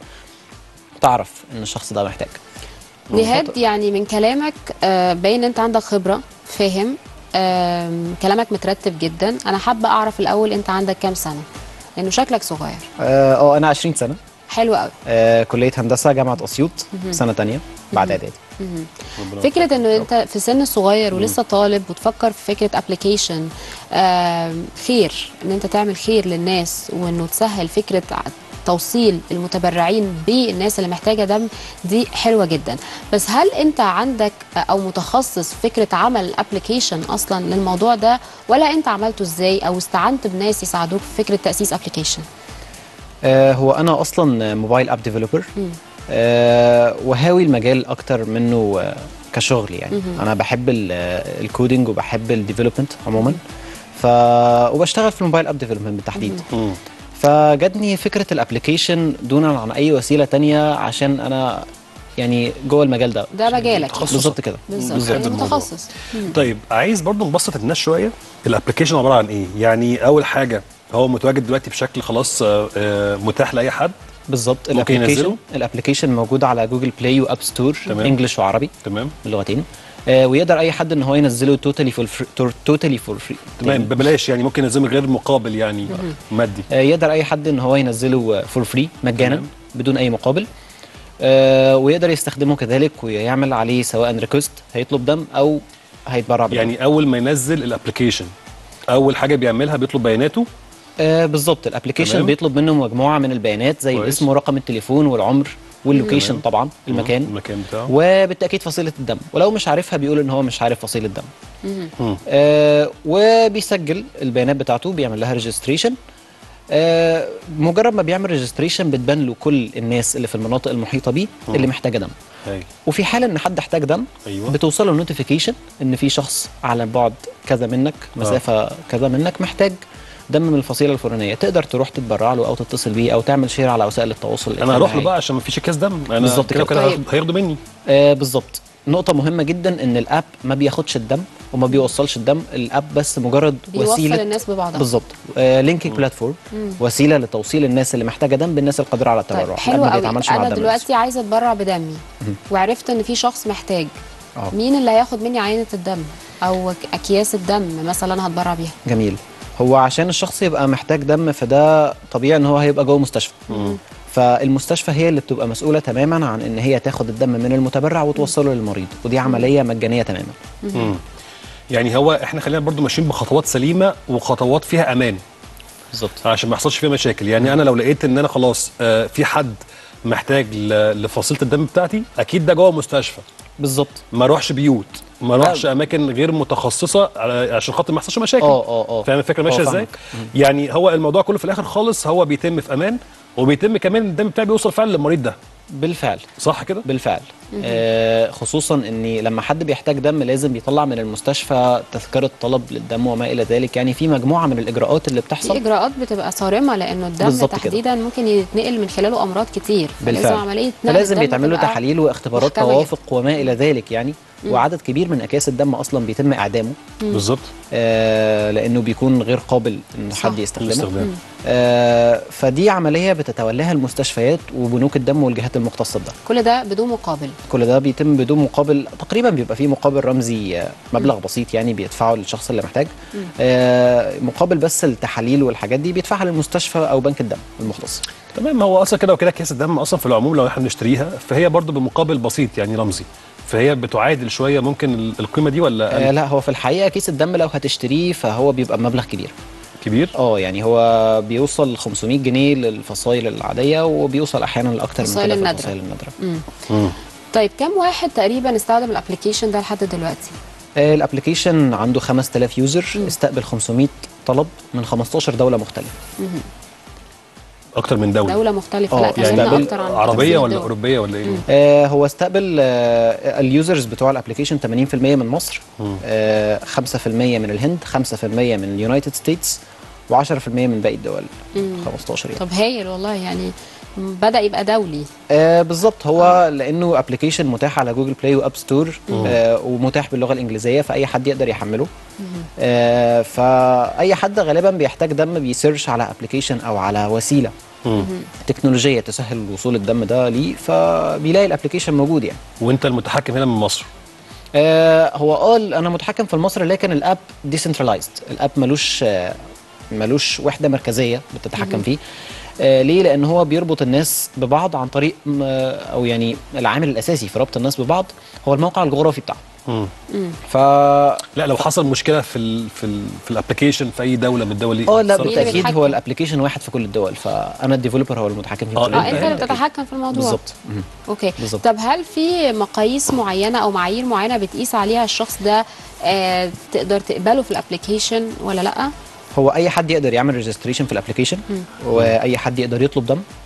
تعرف ان الشخص ده محتاج نهاد يعني من كلامك آه، باين انت عندك خبرة فاهم آم، كلامك مترتب جدا انا حابة اعرف الاول انت عندك كام سنة لانه شكلك صغير اه آه، انا 20 سنه حلو قوي آه كليه هندسه جامعه اسيوط سنه تانية بعد اعدادي فكرة انه انت في سن صغير ولسه طالب وتفكر في فكرة ابلكيشن خير ان انت تعمل خير للناس وانه تسهل فكرة ع- توصيل المتبرعين بالناس اللي محتاجة دم دي حلوة جدا بس هل انت عندك آه، او متخصص في فكرة عمل ابلكيشن اصلا للموضوع ده ولا انت عملته ازاي او استعنت بناس يساعدوك في فكرة تأسيس ابلكيشن آه هو انا اصلا موبايل اب ديفلوبر آه، وهاوي المجال اكتر منه آه، كشغل يعني انا بحب ال- آه، الكودينج وبحب الديفلوبمنت عموما ف وبشتغل في الموبايل اب ديفلوبمنت بالتحديد مم. فجاتني فكره الابلكيشن دونا عن اي وسيله تانية عشان انا يعني جوه المجال ده ده مجالك تخصصك. بالظبط كده بالظبط يعني الموضوع. متخصص مم. طيب عايز برضو نبسط الناس شويه الابلكيشن عباره عن ايه يعني اول حاجه هو متواجد دلوقتي بشكل خلاص آه، آه، متاح لاي حد بالظبط ممكن الابلكيشن ينزله؟ الابلكيشن موجود على جوجل بلاي واب ستور تمام. انجلش وعربي تمام باللغتين آه ويقدر اي حد ان هو ينزله توتالي فور توتالي فور فري تمام ببلاش يعني ممكن ينزل من غير مقابل يعني مادي آه يقدر اي حد ان هو ينزله فور فري مجانا تمام. بدون اي مقابل آه ويقدر يستخدمه كذلك ويعمل عليه سواء ريكوست هيطلب دم او هيتبرع بدم. يعني اول ما ينزل الابلكيشن اول حاجه بيعملها بيطلب بياناته آه بالظبط الابلكيشن تمام. بيطلب منه مجموعه من البيانات زي كويس. الاسم ورقم التليفون والعمر واللوكيشن طبعا المكان المكان بتاعه وبالتاكيد فصيله الدم ولو مش عارفها بيقول ان هو مش عارف فصيله الدم مم. آه وبيسجل البيانات بتاعته بيعمل لها ريجستريشن آه مجرد ما بيعمل ريجستريشن بتبان له كل الناس اللي في المناطق المحيطه بيه اللي محتاجه دم هاي وفي حاله ان حد احتاج دم أيوة. بتوصل له نوتيفيكيشن ان في شخص على بعد كذا منك مسافه كذا منك محتاج دم من الفصيله الفلانيه تقدر تروح تتبرع له او تتصل بيه او تعمل شير على وسائل التواصل انا هروح له الاجتماعي. بقى عشان ما فيش اكياس دم انا بالظبط كده كده. وكده طيب. هياخدوا مني آه بالظبط نقطة مهمة جدا ان الاب ما بياخدش الدم وما بيوصلش الدم الاب بس مجرد بيوصل وسيلة الناس ببعضها بالظبط آه لينكينج بلاتفورم وسيلة لتوصيل الناس اللي محتاجة دم بالناس القادرة على التبرع طيب الاب حلو ما قوي بيتعاملش مع انا الدم دلوقتي عايزه اتبرع بدمي وعرفت ان في شخص محتاج آه. مين اللي هياخد مني عينه الدم او اكياس الدم مثلا انا هتبرع بيها جميل هو عشان الشخص يبقى محتاج دم فده طبيعي ان هو هيبقى جوه مستشفى فالمستشفى هي اللي بتبقى مسؤولة تماما عن ان هي تاخد الدم من المتبرع وتوصله للمريض ودي عملية مجانية تماما مم. يعني هو احنا خلينا برضو ماشيين بخطوات سليمه وخطوات فيها امان بالظبط عشان ما يحصلش فيها مشاكل يعني انا لو لقيت ان انا خلاص آه، في حد محتاج ل- لفصيله الدم بتاعتي اكيد ده جوه مستشفى بالظبط ما اروحش بيوت ما اروحش اماكن غير متخصصه على- عشان خاطر ما يحصلش مشاكل اه اه اه فاهم الفكره ماشيه آه، ازاي فاهمك. يعني هو الموضوع كله في الاخر خالص هو بيتم في امان وبيتم كمان الدم بتاعي بيوصل فعلا للمريض ده بالفعل صح كده بالفعل آه خصوصا ان لما حد بيحتاج دم لازم بيطلع من المستشفى تذكره طلب للدم وما الى ذلك يعني في مجموعه من الاجراءات اللي في بتحصل اجراءات بتبقى صارمه لانه الدم بالظبط كده. تحديدا ممكن يتنقل من خلاله امراض كتير فلازم بالفعل عمليه نقل فلازم الدم بيتعمل له تبقى تحاليل واختبارات محكمة توافق وما الى ذلك يعني وعدد كبير من اكياس الدم اصلا بيتم اعدامه بالظبط آه لانه بيكون غير قابل ان صح. حد يستخدمه الاستخدام آه فدي عمليه بتتولاها المستشفيات وبنوك الدم والجهات المختصه بده كل ده بدون مقابل كل ده بيتم بدون مقابل تقريبا بيبقى فيه مقابل رمزي آه، مبلغ بسيط يعني بيدفعه للشخص اللي محتاج آه مقابل بس التحاليل والحاجات دي بيدفعها للمستشفى او بنك الدم المختص تمام هو اصلا كده وكده كيس الدم اصلا في العموم لو احنا بنشتريها فهي برضو بمقابل بسيط يعني رمزي فهي بتعادل شويه ممكن ال- القيمه دي ولا آه أقل؟ لا هو في الحقيقه كيس الدم لو هتشتريه فهو بيبقى بمبلغ كبير كبير اه يعني هو بيوصل 500 جنيه للفصائل العاديه وبيوصل احيانا لاكتر من الفصائل كده في النادرة. الفصائل النادره مم. طيب كم واحد تقريبا استخدم الابلكيشن ده لحد دلوقتي آه، الابلكيشن عنده 5000 يوزر استقبل 500 طلب من 15 دوله مختلفه اكتر من دوله دوله مختلفه آه، لا يعني كلمنا دول اكتر عن عربيه تفاصيل ولا الدول. اوروبيه ولا ايه آه هو استقبل آه اليوزرز بتوع الابلكيشن 80% من مصر آه 5% من الهند 5% من اليونايتد ستيتس و10% من باقي الدول 15 يعني طب هايل والله يعني بدا يبقى دولي آه بالظبط هو لانه ابلكيشن متاح على جوجل بلاي واب ستور آه ومتاح باللغه الانجليزيه فاي حد يقدر يحمله آه فاي حد غالبا بيحتاج دم بيسيرش على ابلكيشن او على وسيله مم. تكنولوجيه تسهل وصول الدم ده ليه فبيلاقي الابلكيشن موجود يعني وانت المتحكم هنا من مصر آه هو قال انا متحكم في مصر لكن الاب ديسنترلايزد الاب ملوش آه ملوش وحده مركزيه بتتحكم فيه آه ليه لان هو بيربط الناس ببعض عن طريق م- او يعني العامل الاساسي في ربط الناس ببعض هو الموقع الجغرافي بتاعهم مم. ف لا لو حصل مشكله في ال في ال في الابلكيشن في اي دوله من الدول دي اه لا هتتصرف اللي بالتاكيد بيتحكم. هو الابلكيشن واحد في كل الدول فانا الديفلوبر هو المتحكم فيه آه، بكل لا، اه الدول. انت اللي أكيد. بتتحكم في الموضوع بالظبط مهم. اوكي بالظبط. طب هل في مقاييس معينه او معايير معينه بتقيس عليها الشخص ده آه تقدر تقبله في الابلكيشن ولا لا هو اي حد يقدر يعمل ريجستريشن في الابلكيشن واي حد يقدر يطلب دم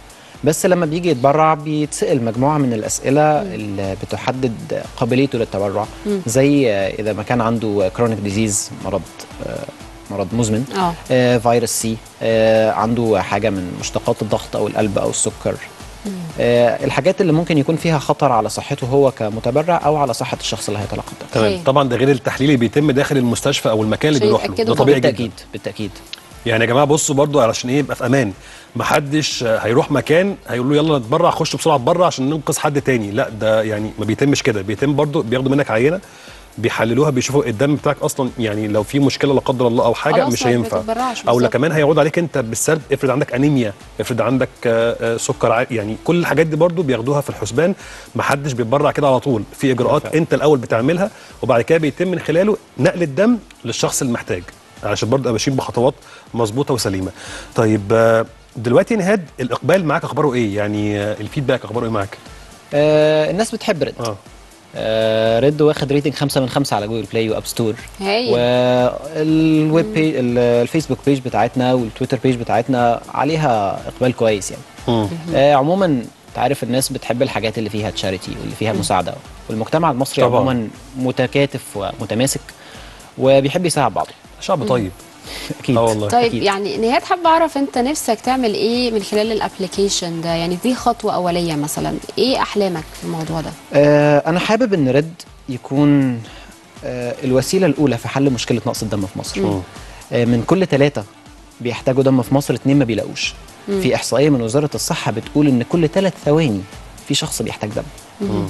بس لما بيجي يتبرع بيتسال مجموعه من الاسئله اللي بتحدد قابليته للتبرع زي آه، اذا ما كان عنده كرونيك ديزيز مرض آه، مرض مزمن اه آه، فيروس سي آه، عنده حاجه من مشتقات الضغط او القلب او السكر آه، الحاجات اللي ممكن يكون فيها خطر على صحته هو كمتبرع او على صحه الشخص اللي هيتلقى الدم تمام أوكي. طبعا ده غير التحليل اللي بيتم داخل المستشفى او المكان اللي شيء بيروح له يأكده ده طبيعي جدا بالتاكيد بالتاكيد يعني يا جماعه بصوا برضو علشان ايه يبقى في امان ما حدش آه، هيروح مكان هيقول له يلا نتبرع خش بسرعه اتبرع عشان ننقذ حد تاني لا ده يعني ما بيتمش كده بيتم برضو بياخدوا منك عينه بيحللوها بيشوفوا الدم بتاعك اصلا يعني لو في مشكله لا قدر الله او حاجه خلاص مش ما هينفع بتتبرعش او لا بالظبط. كمان هيعود عليك انت بالسلب افرض عندك انيميا افرض عندك آه، آه، سكر عالي يعني كل الحاجات دي برضو بياخدوها في الحسبان ما حدش بيتبرع كده على طول في اجراءات بالفعل. انت الاول بتعملها وبعد كده بيتم من خلاله نقل الدم للشخص المحتاج عشان برضه ابقى ماشيين بخطوات مظبوطه وسليمه طيب آه، دلوقتي نهاد الاقبال معاك اخباره ايه يعني آه، الفيدباك اخباره ايه معاك آه، الناس بتحب ريد اه آه، ريد واخد ريتنج 5 من 5 على جوجل بلاي واب ستور هايل والويب بيج ال- الفيسبوك بيج بتاعتنا والتويتر بيج بتاعتنا عليها اقبال كويس يعني مم. آه عموما انت عارف الناس بتحب الحاجات اللي فيها تشاريتي واللي فيها مساعده والمجتمع المصري طبعاً. عموما متكاتف ومتماسك وبيحب يساعد بعضه شعب طيب اكيد آه والله. طيب أكيد. يعني نهاد حابه اعرف انت نفسك تعمل ايه من خلال الابلكيشن ده يعني دي خطوه اوليه مثلا ايه احلامك في الموضوع ده آه انا حابب ان ريد يكون آه الوسيله الاولى في حل مشكله نقص الدم في مصر مم. آه من كل ثلاثه بيحتاجوا دم في مصر اتنين ما بيلاقوش في احصائيه من وزاره الصحه بتقول ان كل ثلاث ثواني في شخص بيحتاج دم مم.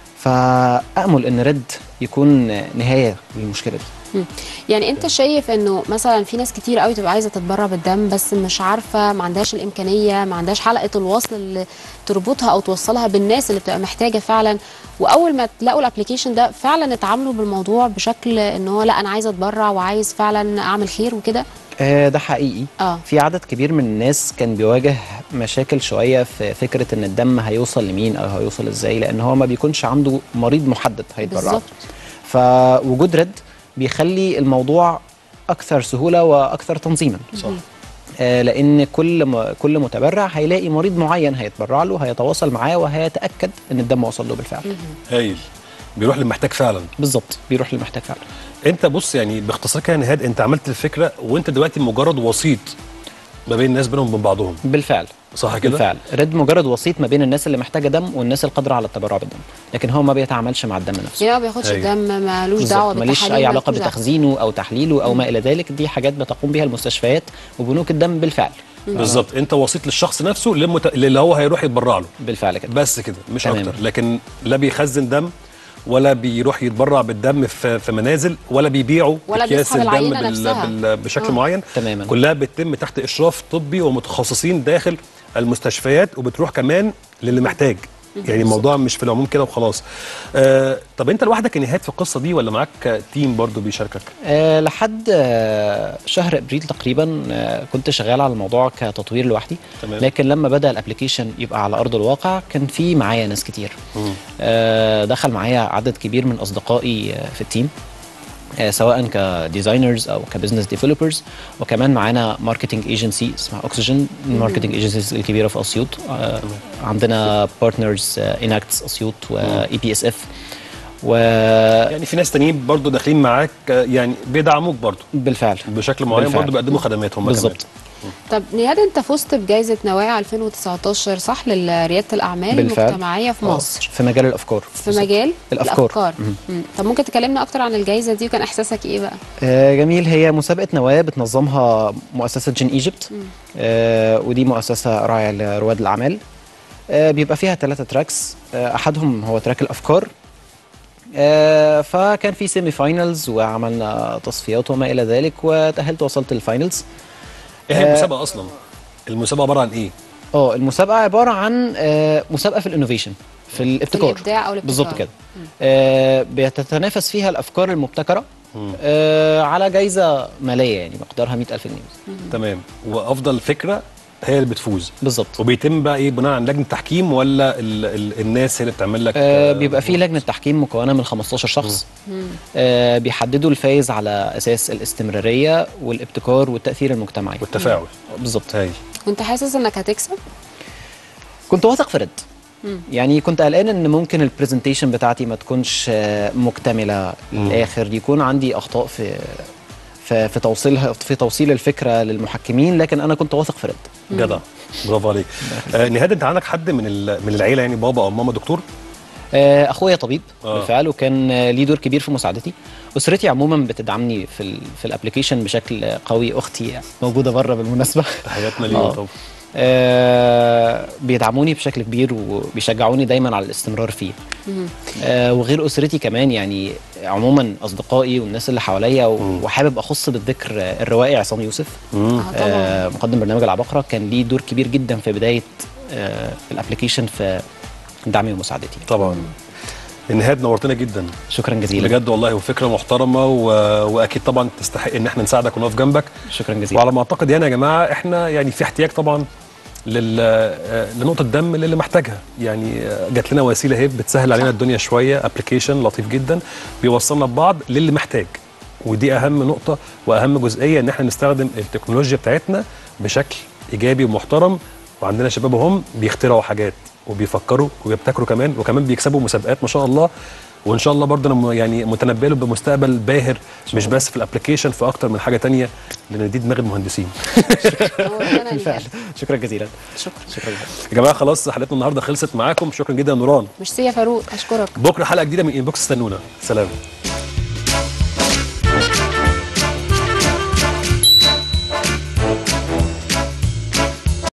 فامل ان ريد يكون نهايه للمشكله دي مم. يعني انت شايف انه مثلا في ناس كتير قوي تبقى عايزه تتبرع بالدم بس مش عارفه ما عندهاش الامكانيه ما عندهاش حلقه الوصل اللي تربطها او توصلها بالناس اللي بتبقى محتاجه فعلا واول ما تلاقوا الابلكيشن ده فعلا اتعاملوا بالموضوع بشكل ان هو لا انا عايزه اتبرع وعايز فعلا اعمل خير وكده آه ده حقيقي اه في عدد كبير من الناس كان بيواجه مشاكل شويه في فكره ان الدم هيوصل لمين او هيوصل ازاي لان هو ما بيكونش عنده مريض محدد هيتبرع له. بالظبط فوجود ريد بيخلي الموضوع اكثر سهوله واكثر تنظيما صح آه، لان كل م... كل متبرع هيلاقي مريض معين هيتبرع له هيتواصل معاه وهيتاكد ان الدم وصل له بالفعل هايل بيروح للمحتاج فعلا بالظبط بيروح للمحتاج فعلا انت بص يعني باختصار كده يا نهاد انت عملت الفكره وانت دلوقتي مجرد وسيط ما بين الناس بينهم وبين بعضهم بالفعل صح كده بالفعل ريد مجرد وسيط ما بين الناس اللي محتاجه دم والناس القادره على التبرع بالدم لكن هو ما بيتعاملش مع الدم نفسه يعني هو ما بياخدش أيوة. الدم مالوش بالظبط. دعوه ماليش بالتحاليل اي علاقه مالوش دعوة. بتخزينه او تحليله او ما الى ذلك دي حاجات بتقوم بها المستشفيات وبنوك الدم بالفعل بالظبط انت وسيط للشخص نفسه للمت... اللي هو هيروح يتبرع له بالفعل كده بس كده مش تمام. اكتر لكن لا بيخزن دم ولا بيروح يتبرع بالدم في, في منازل ولا بيبيعوا ولا اكياس بيسحب الدم العينة نفسها. بال... بشكل آه. معين تماما. كلها بتتم تحت اشراف طبي ومتخصصين داخل المستشفيات وبتروح كمان للي محتاج يعني الموضوع مش في العموم كده وخلاص آه طب انت لوحدك يا نهاد في القصه دي ولا معاك تيم برضو بيشاركك أه لحد آه شهر ابريل تقريبا آه كنت شغال على الموضوع كتطوير لوحدي تمام. لكن لما بدا الابلكيشن يبقى على ارض الواقع كان في معايا ناس كتير آه دخل معايا عدد كبير من اصدقائي آه في التيم آه سواء كديزاينرز او كبزنس ديفلوبرز وكمان معانا ماركتنج ايجنسي اسمها اوكسجين من الماركتنج ايجنسيز الكبيره في اسيوط آه عندنا بارتنرز اناكتس اسيوط واي بي اس اف يعني في ناس تانيين برضو داخلين معاك آه، يعني بيدعموك برضو وبالفعل بشكل معين بالفعل. برضو بيقدموا خدماتهم بالظبط طب نهاد انت فزت بجائزه نوايا 2019 صح لرياده الاعمال بالفعل. المجتمعيه في مصر في مجال الافكار في مجال الأفكار. الافكار مم. مم. طب ممكن تكلمنا اكتر عن الجائزه دي وكان احساسك ايه بقى آه جميل هي مسابقه نواه بتنظمها مؤسسه جين ايجيبت آه ودي مؤسسه راعيه لرواد الاعمال آه بيبقى فيها ثلاثه تراكس آه احدهم هو تراك الافكار آه فكان في سيمي فاينلز وعملنا تصفيات وما الى ذلك وتاهلت وصلت للفاينلز ايه هي آه، المسابقه اصلا المسابقه عباره عن ايه اه المسابقه عباره عن آه مسابقه في الانوفيشن في الابتكار الإبداع أو الابتكار. بالظبط كده آه بتتنافس فيها الافكار المبتكره آه على جائزه ماليه يعني مقدارها 100000 جنيه تمام وافضل فكره هي اللي بتفوز بالظبط وبيتم بقى ايه بناء عن لجنه تحكيم ولا ال ال الناس هي اللي بتعمل لك آه بيبقى في لجنه تحكيم مكونه من 15 شخص آه بيحددوا الفايز على اساس الاستمراريه والابتكار والتاثير المجتمعي والتفاعل بالظبط هاي كنت حاسس انك هتكسب كنت واثق في رد يعني كنت قلقان ان ممكن البرزنتيشن بتاعتي ما تكونش آه، مكتمله للاخر يكون عندي اخطاء في في في توصيلها في توصيل الفكره للمحكمين لكن انا كنت واثق في رد جدع برافو عليك آه نهاد انت عندك حد من ال- من العيله يعني بابا او ماما دكتور آه، اخويا طبيب آه. بالفعل وكان آه، ليه دور كبير في مساعدتي اسرتي عموما بتدعمني في ال في الابلكيشن بشكل آه، قوي اختي موجوده بره بالمناسبه تحياتنا ليهم آه. طبعا آه بيدعموني بشكل كبير وبيشجعوني دايما على الاستمرار فيه آه وغير اسرتي كمان يعني عموما اصدقائي والناس اللي حواليا و- وحابب اخص بالذكر آه، الروائي عصام يوسف آه طبعا آه مقدم برنامج العباقره كان ليه دور كبير جدا في بدايه آه الابلكيشن في دعمي ومساعدتي طبعا نهاد نورتنا جدا شكرا جزيلا بجد والله وفكره محترمه و... واكيد طبعا تستحق ان احنا نساعدك ونقف جنبك شكرا جزيلا وعلى ما اعتقد يعني يا جماعه احنا يعني في احتياج طبعا لل... آه، لنقطه دم للي محتاجها يعني آه، جات لنا وسيله اهي بتسهل علينا الدنيا شويه ابلكيشن لطيف جدا بيوصلنا ببعض للي محتاج ودي اهم نقطه واهم جزئيه ان احنا نستخدم التكنولوجيا بتاعتنا بشكل ايجابي ومحترم وعندنا شباب هم بيخترعوا حاجات وبيفكروا وبيبتكروا كمان وكمان بيكسبوا مسابقات ما شاء الله وان شاء الله برضه انا م- يعني متنبئ له بمستقبل باهر مش بس في الابلكيشن في اكتر من حاجه تانية لان دي دماغ المهندسين نورتنا بالفعل نهاد. شكرا جزيلا شكرا شكرا جزيلا يا جماعه خلاص حلقتنا النهارده خلصت معاكم شكرا جدا يا نوران ميرسي يا فاروق اشكرك بكره حلقه جديده من انبوكس استنونا سلام